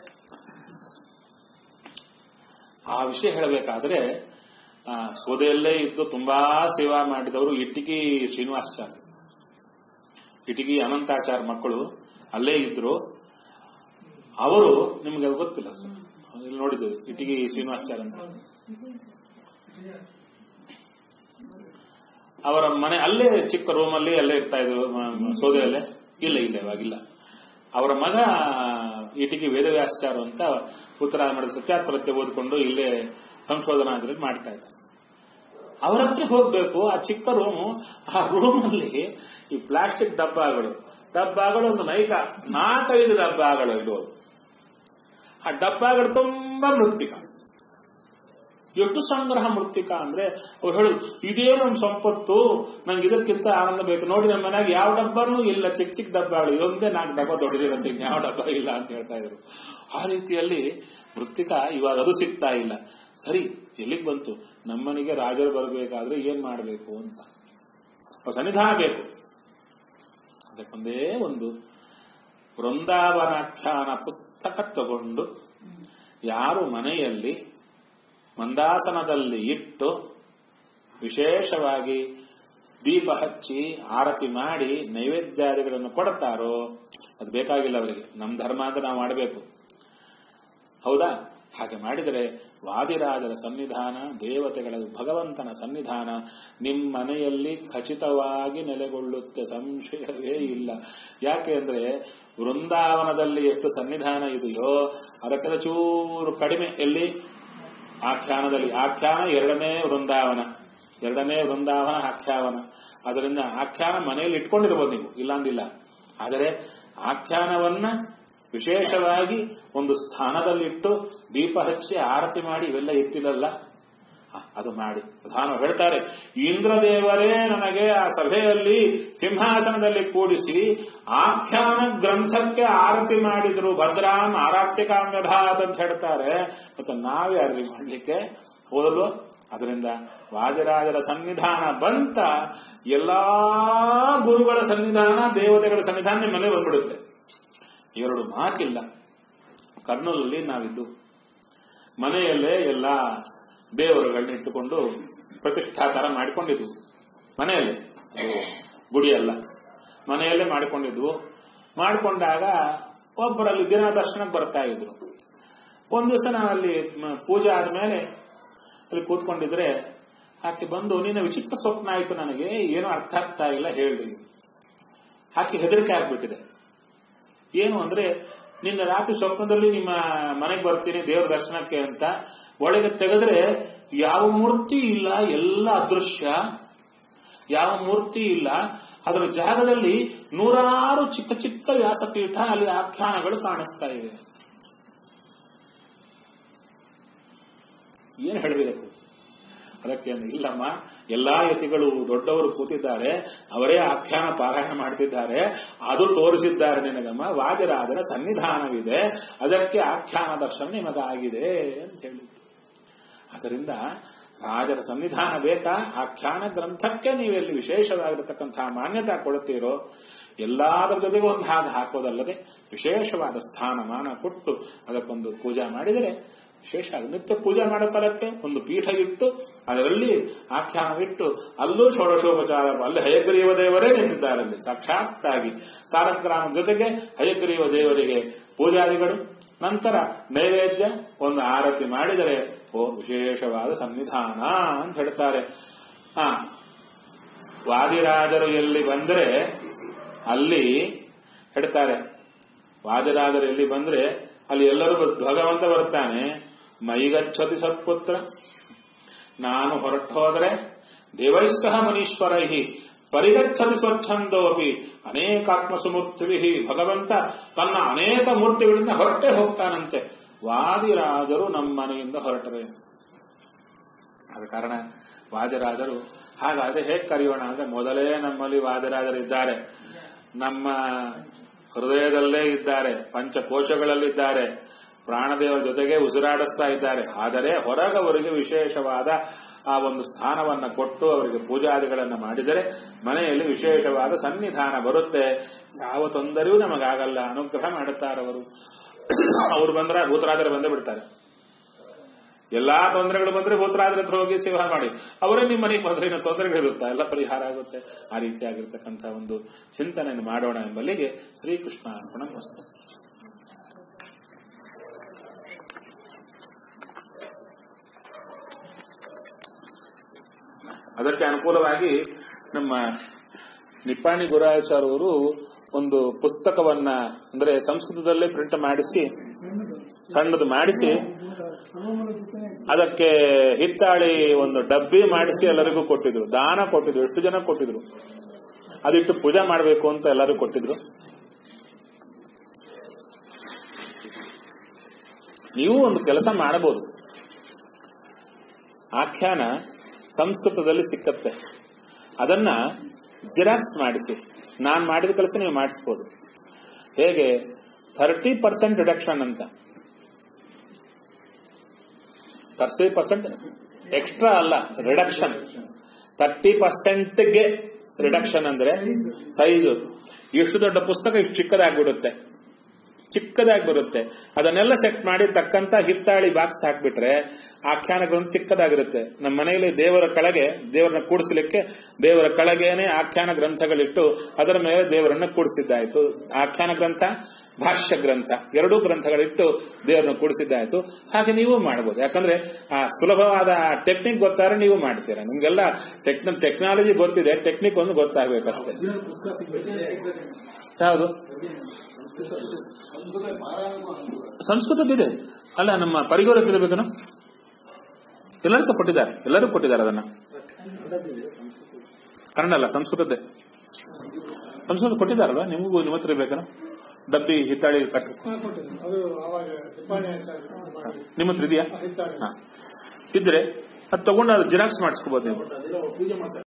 ಆ ವಿಷಯ ಹೇಳಬೇಕಾದ್ರೆ ಆ, ಸೋದೆಯಲ್ಲೇ ಇದ್ದು ತುಂಬಾ ಸೇವಾ ಮಾಡಿದವರು ಇಟ್ಟಿಗಿ ಶ್ರೀನಿವಾಸಾಚಾರ್ಯ ಇಟಿಗಿ ಅನಂತಾಚಾರ್ಯ ಮಕ್ಕಳು ಅಲ್ಲೇ ಇದ್ರು ಅವರು ನಿಮ್ಗೆ ಅದು ಗೊತ್ತಿಲ್ಲ ಸರ್ ಇಲ್ಲಿ ನೋಡಿದ್ವಿ ಇಟಿಗಿ ಶ್ರೀನಿವಾಸಾಚಾರ್ಯ ಅಂತ ಅವರ ಮನೆ ಅಲ್ಲೇ ಚಿಕ್ಕ ರೂಮಲ್ಲಿ ಅಲ್ಲೇ ಇರ್ತಾ ಇದ್ರು ಮ- ಮ- ಸೋದೆಯಲ್ಲೇ ಇಲ್ಲ ಇಲ್ಲ ಇವಾಗಿಲ್ಲ ಅವರ ಮಗ ಇಟಿಗಿ ವೇದವ್ಯಾಸಾಚಾರ ಅಂತ ಉತ್ತರ ಮಾಡಿದ ಸತ್ಯಾತ್ಮರತ್ಯ ಓದಿಕೊಂಡು ಇಲ್ಲೇ ಸಂಶೋಧನಾ ಇದ್ರಲ್ಲಿ ಮಾಡ್ತಾ ಇದ್ದಾರೆ ಅವರ ಹತ್ರ ಹೋಗ್ಬೇಕು ಆ ಚಿಕ್ಕ ರೂಮು ಆ ರೂಮಲ್ಲಿ ಈ ಪ್ಲಾಸ್ಟಿಕ್ ಡಬ್ಬಗಳು ಡಬ್ಬಗಳು ಒಂದು ನೈಕ ನಾಲ್ಕೈದು ಡಬ್ಬಗಳು ಇಡುವುದು ಆ ಡಬ್ಬಗಳು ತುಂಬಾ ಮೃತ್ತಿಕ ಎಷ್ಟು ಸಂಗ್ರಹ ಮೃತ್ತಿಕ ಅಂದ್ರೆ ಅವ್ರು ಹೇಳುದು ಇದೇ ನಮ್ ಸಂಪತ್ತು ನಂಗೆ ಇದಕ್ಕಿಂತ ಆನಂದ ಬೇಕು ನೋಡಿ ನಮ್ಮ ಮನ್ಯಾಗ ಯಾವ ಡಬ್ಬನೂ ಇಲ್ಲ ಚಿಕ್ಕ ಚಿಕ್ಕ ಡಬ್ಬಗಳು ಇದೊಂದೇ ನಾಲ್ಕು ಡಬ್ಬ ದೊಡ್ಡದಿರಂತೆ ಯಾವ ಡಬ್ಬ ಇಲ್ಲ ಅಂತ ಹೇಳ್ತಾ ಇದ್ರು ಆ ರೀತಿಯಲ್ಲಿ ಮೃತ್ತಿಕ ಇವಾಗ ಅದು ಸಿಗ್ತಾ ಇಲ್ಲ ಸರಿ ಎಲ್ಲಿಗೆ ಬಂತು ನಮ್ಮನಿಗೆ ರಾಜರು ಬರಬೇಕಾದ್ರೆ ಏನ್ ಮಾಡಬೇಕು ಅಂತ ಅವ್ರ ಸನ್ನಿಧಾನ ಬೇಕು ಅದಕ್ಕೊಂದೇ ಒಂದು ವೃಂದಾವನಾಖ್ಯಾನ ಪುಸ್ತಕ ತಗೊಂಡು ಯಾರು ಮನೆಯಲ್ಲಿ ಮಂದಾಸನದಲ್ಲಿ ಇಟ್ಟು ವಿಶೇಷವಾಗಿ ದೀಪ ಹಚ್ಚಿ ಆರತಿ ಮಾಡಿ ನೈವೇದ್ಯಾದಿಗಳನ್ನು ಕೊಡ್ತಾರೋ ಅದು ಬೇಕಾಗಿಲ್ಲ ಅವರಿಗೆ ನಮ್ಮ ಧರ್ಮ ಅಂತ ನಾವು ಮಾಡಬೇಕು ಹೌದಾ ಹಾಗೆ ಮಾಡಿದರೆ ವಾದಿರಾಜರ ಸನ್ನಿಧಾನ ದೇವತೆಗಳ ಭಗವಂತನ ಸನ್ನಿಧಾನ ನಿಮ್ಮ ಮನೆಯಲ್ಲಿ ಖಚಿತವಾಗಿ ನೆಲೆಗೊಳ್ಳುತ್ತೆ ಸಂಶಯವೇ ಇಲ್ಲ ಯಾಕೆ ಅಂದ್ರೆ ವೃಂದಾವನದಲ್ಲಿ ಎಷ್ಟು ಸನ್ನಿಧಾನ ಇದೆಯೋ ಅದಕ್ಕಿಂತ ಚೂರು ಕಡಿಮೆ ಎಲ್ಲಿ ಆಖ್ಯಾನದಲ್ಲಿ ಆಖ್ಯಾನ ಎರಡನೇ ವೃಂದಾವನ ಎರಡನೇ ವೃಂದಾವನ ಆಖ್ಯಾವನ ಅದರಿಂದ ಆಖ್ಯಾನ ಮನೆಯಲ್ಲಿ ಇಟ್ಕೊಂಡಿರ್ಬೋದು ನೀವು ಇಲ್ಲಾಂದಿಲ್ಲ ಆದರೆ ಆಖ್ಯಾನವನ್ನ ವಿಶೇಷವಾಗಿ ಒಂದು ಸ್ಥಾನದಲ್ಲಿಟ್ಟು ದೀಪ ಹಚ್ಚಿ ಆರತಿ ಮಾಡಿ ಇವೆಲ್ಲ ಇಟ್ಟಿಲ್ಲಲ್ಲ ಹ, ಅದು ಮಾಡಿ ಪ್ರಧಾನ ಹೇಳ್ತಾರೆ ಇಂದ್ರದೇವರೇ ನನಗೆ ಆ ಸಭೆಯಲ್ಲಿ ಸಿಂಹಾಸನದಲ್ಲಿ ಕೂಡಿಸಿ ಆಖ್ಯಾನ ಗ್ರಂಥಕ್ಕೆ ಆರತಿ ಮಾಡಿದ್ರು ಭದ್ರಾನ್ ಆರಾತ್ಯಕಾಂಗಧಾತ್ ಅಂತ ಹೇಳ್ತಾರೆ ಮತ್ತೆ ನಾವ್ಯಾರ್ರಿ ಮಾಡ್ಲಿಕ್ಕೆ ಹೋದಲ್ವ ಅದರಿಂದ ವಾಜರಾಜರ ಸನ್ನಿಧಾನ ಬಂತ ಎಲ್ಲಾ ಗುರುಗಳ ಸನ್ನಿಧಾನ ದೇವತೆಗಳ ಸನ್ನಿಧಾನ ನಿಮ್ಮ ಮನೆ ಬಂದ್ಬಿಡುತ್ತೆ ಎರಡು ಮಾತಿಲ್ಲ ಕರ್ನೂಲಲ್ಲಿ ನಾವಿದ್ದು ಮನೆಯಲ್ಲೇ ಎಲ್ಲ ದೇವರುಗಳನ್ನ ಇಟ್ಟುಕೊಂಡು ಪ್ರತಿಷ್ಠಾತರ ಮಾಡಿಕೊಂಡಿದ್ವು ಮನೆಯಲ್ಲೇ ಅದು ಗುಡಿ ಅಲ್ಲ ಮನೆಯಲ್ಲೇ ಮಾಡಿಕೊಂಡಿದ್ವು ಮಾಡಿಕೊಂಡಾಗ ಒಬ್ಬರಲ್ಲಿ ದಿನ ದರ್ಶನಕ್ಕೆ ಬರ್ತಾ ಇದ್ರು ಒಂದ್ ದಿವಸ ನಾವಲ್ಲಿ ಮ- ಪೂಜೆ ಆದ್ಮೇಲೆ ಅಲ್ಲಿ ಕೂತ್ಕೊಂಡಿದ್ರೆ ಆಕೆ ಬಂದು ನಿನ್ನ ವಿಚಿತ್ರ ಸ್ವಪ್ನ ಆಯ್ತು ನನಗೆ ಏನೂ ಅರ್ಥ ಆಗ್ತಾ ಇಲ್ಲ ಹೇಳ್ರಿ ಆಕೆ ಹೆದರಿಕೆ ಆಗ್ಬಿಟ್ಟಿದೆ ಏನು ಅಂದ್ರೆ ನಿನ್ನ ರಾತ್ರಿ ಸ್ವಪ್ನದಲ್ಲಿ ನಿಮ್ಮ ಮನೆಗೆ ಬರ್ತೀನಿ ದೇವರ ದರ್ಶನಕ್ಕೆ ಅಂತ ಒಳಗೆ ತೆಗೆದ್ರೆ ಯಾವ ಮೂರ್ತಿ ಇಲ್ಲ ಎಲ್ಲ ಅದೃಶ್ಯ ಯಾವ ಮೂರ್ತಿ ಇಲ್ಲ ಅದರ ಜಾಗದಲ್ಲಿ ನೂರಾರು ಚಿಕ್ಕ ಚಿಕ್ಕ ವ್ಯಾಸಪೀಠ ಅಲ್ಲಿ ಆಖ್ಯಾನಗಳು ಕಾಣಿಸ್ತಾ ಇವೆ ಏನ್ ಹೇಳಬೇಕು ಅದಕ್ಕೆ ಇಲ್ಲಮ್ಮ ಎಲ್ಲಾ ಯತಿಗಳು ದೊಡ್ಡವರು ಕೂತಿದ್ದಾರೆ ಅವರೇ ಆಖ್ಯಾನ ಪಾರಾಯಣ ಮಾಡ್ತಿದ್ದಾರೆ ಅದು ತೋರಿಸಿದ್ದಾರೆ ನಿನಗಮ್ಮ ವಾದಿರಾಜರ ಸನ್ನಿಧಾನವಿದೆ ಅದಕ್ಕೆ ಆಖ್ಯಾನ ದರ್ಶನ ನಿಮಗಾಗಿದೆ ಅಂತ ಹೇಳಿದ್ದು ಅದರಿಂದ ರಾಜರ ಸನ್ನಿಧಾನ ಬೇಕಾ ಆಖ್ಯಾನ ಗ್ರಂಥಕ್ಕೆ ನೀವೆಲ್ಲಿ ವಿಶೇಷವಾಗಿರತಕ್ಕಂತಹ ಮಾನ್ಯತೆ ಕೊಡುತ್ತೀರೋ ಎಲ್ಲದರ ಜೊತೆಗೆ ಒಂದು ಹಾಗೆ ಹಾಕೋದಲ್ಲದೆ ವಿಶೇಷವಾದ ಸ್ಥಾನಮಾನ ಕೊಟ್ಟು ಅದಕ್ಕೊಂದು ಪೂಜಾ ಮಾಡಿದರೆ ವಿಶೇಷ ನಿತ್ಯ ಪೂಜೆ ಮಾಡೋ ಕಾಲಕ್ಕೆ ಒಂದು ಪೀಠ ಇಟ್ಟು ಅದರಲ್ಲಿ ಆಖ್ಯಾನವಿಟ್ಟು ಅಲ್ಲೂ ಷೋಡಶೋಪಚಾರ ಅಲ್ಲಿ ಹಯಗ್ರೀವ ದೇವರೇ ನಿಂತಿದ್ದಾರೆ ಅಲ್ಲಿ ಸಾಕ್ಷಾತ್ತಾಗಿ ಸಾರಗ್ರಾಮದ ಜೊತೆಗೆ ಹಯಗ್ರೀವ ದೇವರಿಗೆ ಪೂಜಾದಿಗಳು ನಂತರ ನೈವೇದ್ಯ ಒಂದು ಆರತಿ ಮಾಡಿದರೆ ಓ ವಿಶೇಷವಾದ ಸನ್ನಿಧಾನ ಅಂತ ಹೇಳ್ತಾರೆ ಆ ವಾದಿರಾಜರು ಎಲ್ಲಿ ಬಂದ್ರೆ ಅಲ್ಲಿ ಹೇಳ್ತಾರೆ ವಾದಿರಾಜರು ಎಲ್ಲಿ ಬಂದ್ರೆ ಅಲ್ಲಿ ಎಲ್ಲರೂ ಭಗವಂತ ಬರ್ತಾನೆ ಮೈಗಚ್ಚತಿ ಸತ್ಪುತ್ರ ನಾನು ಹೊರಟು ಹೋದರೆ ದೇವೈಸ್ಸಹ ಮುನೀಶ್ವರೈ ಪರಿಗಚ್ಚತಿ ಸ್ವಚ್ಛಂದೋಪಿ ಅನೇಕಾತ್ಮ ಸುಮೂರ್ತಿವಿ ಭಗವಂತ ತನ್ನ ಅನೇಕ ಮೂರ್ತಿಗಳಿಂದ ಹೊರಟೆ ಹೋಗ್ತಾನಂತೆ ವಾದಿರಾಜರು ನಮ್ಮ ಮನೆಯಿಂದ ಹೊರಟರೆ ಆದ ಕಾರಣ ವಾದಿರಾಜರು ಹಾಗಾದ್ರೆ ಹೇಗೆ ಕರೆಯೋಣ ಅಂದ್ರೆ ಮೊದಲೇ ನಮ್ಮಲ್ಲಿ ವಾದಿರಾಜರಿದ್ದಾರೆ ನಮ್ಮ ಹೃದಯದಲ್ಲೇ ಇದ್ದಾರೆ ಪಂಚಕೋಶಗಳಲ್ಲಿದ್ದಾರೆ ಪ್ರಾಣದೇವರ ಜೊತೆಗೆ ಉಸಿರಾಡಿಸ್ತಾ ಇದ್ದಾರೆ ಆದರೆ ಹೊರಗವರಿಗೆ ವಿಶೇಷವಾದ ಆ ಒಂದು ಸ್ಥಾನವನ್ನ ಕೊಟ್ಟು ಅವರಿಗೆ ಪೂಜಾದಿಗಳನ್ನು ಮಾಡಿದರೆ ಮನೆಯಲ್ಲಿ ವಿಶೇಷವಾದ ಸನ್ನಿಧಾನ ಬರುತ್ತೆ ಯಾವ ತೊಂದರೆಯೂ ನಮಗಾಗಲ್ಲ ಅನುಗ್ರಹ ಮಾಡುತ್ತಾರವರು ಅವರು ಬಂದ್ರೆ ಭೂತರಾಜರು ಬಂದೇ ಬಿಡ್ತಾರೆ ಎಲ್ಲಾ ತೊಂದರೆಗಳು ಬಂದ್ರೆ ಭೂತರಾಜರ ಹತ್ರ ಹೋಗಿ ಸೇವಾ ಮಾಡಿ ಅವರೇ ನಿಮ್ಮ ಮನೆಗೆ ಬಂದ್ರೆ ಇನ್ನು ತೊಂದರೆಗಳಿರುತ್ತಾ ಎಲ್ಲ ಪರಿಹಾರ ಆಗುತ್ತೆ ಆ ರೀತಿಯಾಗಿರ್ತಕ್ಕಂಥ ಒಂದು ಚಿಂತನೆಯನ್ನು ಮಾಡೋಣ ಎಂಬಲ್ಲಿಗೆ ಶ್ರೀಕೃಷ್ಣ ಅರ್ಪಣ ವಸ್ತು ಅದಕ್ಕೆ ಅನುಕೂಲವಾಗಿ ನಮ್ಮ ನಿಪ್ಪಾಣಿ ಗುರಾಚಾರ್ ಅವರು ಒಂದು ಪುಸ್ತಕವನ್ನ ಅಂದ್ರೆ ಸಂಸ್ಕೃತದಲ್ಲೇ ಪ್ರಿಂಟ್ ಮಾಡಿಸಿ ಸಣ್ಣದು ಮಾಡಿಸಿ ಅದಕ್ಕೆ ಹಿತ್ತಾಳಿ ಒಂದು ಡಬ್ಬಿ ಮಾಡಿಸಿ ಎಲ್ಲರಿಗೂ ಕೊಟ್ಟಿದ್ರು ದಾನ ಕೊಟ್ಟಿದ್ರು ಎಷ್ಟು ಜನ ಕೊಟ್ಟಿದ್ರು ಅದಿಟ್ಟು ಪೂಜೆ ಮಾಡಬೇಕು ಅಂತ ಎಲ್ಲರೂ ಕೊಟ್ಟಿದ್ರು ನೀವು ಒಂದು ಕೆಲಸ ಮಾಡಬಹುದು ಆಖ್ಯಾನ ಸಂಸ್ಕೃತದಲ್ಲಿ ಸಿಕ್ಕತ್ತೆ ಅದನ್ನ ಜಿರಾಕ್ಸ್ ಮಾಡಿಸಿ ನಾನು ಮಾಡಿದ ಕೆಲಸ ನೀವು ಮಾಡಿಸ್ಬೋದು ಹೇಗೆ ಥರ್ಟಿ ಪರ್ಸೆಂಟ್ ರಿಡಕ್ಷನ್ ಅಂತ ತರ್ಟಿ ಪರ್ಸೆಂಟ್ ಎಕ್ಸ್ಟ್ರಾ ಅಲ್ಲ ರಿಡಕ್ಷನ್ ತರ್ಟಿ ಪರ್ಸೆಂಟ್ಗೆ ರಿಡಕ್ಷನ್ ಅಂದ್ರೆ ಸೈಜು ಎಷ್ಟು ದೊಡ್ಡ ಪುಸ್ತಕ ಇಷ್ಟು ಚಿಕ್ಕದಾಗ್ಬಿಡುತ್ತೆ ಚಿಕ್ಕದಾಗಿ ಬರುತ್ತೆ ಅದನ್ನೆಲ್ಲ ಸೆಟ್ ಮಾಡಿ ತಕ್ಕಂತ ಹಿತ್ತಾಳಿ ಬಾಕ್ಸ್ ಹಾಕ್ಬಿಟ್ರೆ ಆಖ್ಯಾನ ಗ್ರಂಥ ಚಿಕ್ಕದಾಗಿರುತ್ತೆ ನಮ್ಮ ಮನೆಯಲ್ಲಿ ದೇವರ ಕೆಳಗೆ ದೇವರನ್ನ ಕೂಡಿಸಲಿಕ್ಕೆ ದೇವರ ಕೆಳಗೇನೆ ಆಖ್ಯಾನ ಗ್ರಂಥಗಳಿಟ್ಟು ಅದರ ಮೇಲೆ ದೇವರನ್ನ ಕೂಡಿಸಿದ್ದಾಯ್ತು ಆಖ್ಯಾನ ಗ್ರಂಥ ಭಾಷ್ಯ ಗ್ರಂಥ ಎರಡೂ ಗ್ರಂಥಗಳಿಟ್ಟು ದೇವರನ್ನ ಕೂಡಿಸಿದ್ದಾಯ್ತು ಹಾಗೆ ನೀವು ಮಾಡಬಹುದು ಯಾಕಂದ್ರೆ ಆ ಸುಲಭವಾದ ಟೆಕ್ನಿಕ್ ಗೊತ್ತಾರೆ ನೀವು ಮಾಡ್ತೀರಾ ನಿಮ್ಗೆಲ್ಲ ಟೆಕ್ನ ಟೆಕ್ನಾಲಜಿ ಗೊತ್ತಿದೆ ಟೆಕ್ನಿಕ್ ಒಂದು ಗೊತ್ತಾಗಬೇಕಷ್ಟೇ ಯಾವುದು ಸಂಸ್ಕೃತದ್ದಿದೆ ಅಲ್ಲ ನಮ್ಮ ಪರಿಗೌರ ತಿರಬೇಕನ ಎಲ್ಲರಿಗೂ ಕೊಟ್ಟಿದ್ದಾರೆ ಎಲ್ಲರೂ ಕೊಟ್ಟಿದ್ದಾರೆ ಅದನ್ನ ಕನ್ನಡ ಅಲ್ಲ ಸಂಸ್ಕೃತದ್ದೇ ಸಂಸ್ಕೃತ ಕೊಟ್ಟಿದ್ದಾರಲ್ವಾ ನಿಮಗೂ ನಿಮ್ಮ ಹತ್ರ ಇರ್ಬೇಕನ ಡಬ್ಬಿ ಹಿತ್ತಾಳಿ ಕಟ್ಟು ಅದು ಅವಾಗ ಟಿಪ್ಪಣಿ ಆಚಾರ್ಯ ಮಾಡಿ ನಿಮ್ಮ ಹತ್ರ ಇದೆಯಾ ಹಿತ್ತಾಳೆ. ಹಾ. ಇದ್ರೆ ಅದು ತಗೊಂಡು ಅದು ಜಿರಾಕ್ಸ್ ಮಾಡಿಸ್ಕೋಬಹುದು ನೀವು ಪೂಜೆ ಮಾಡ್ತಾರೆ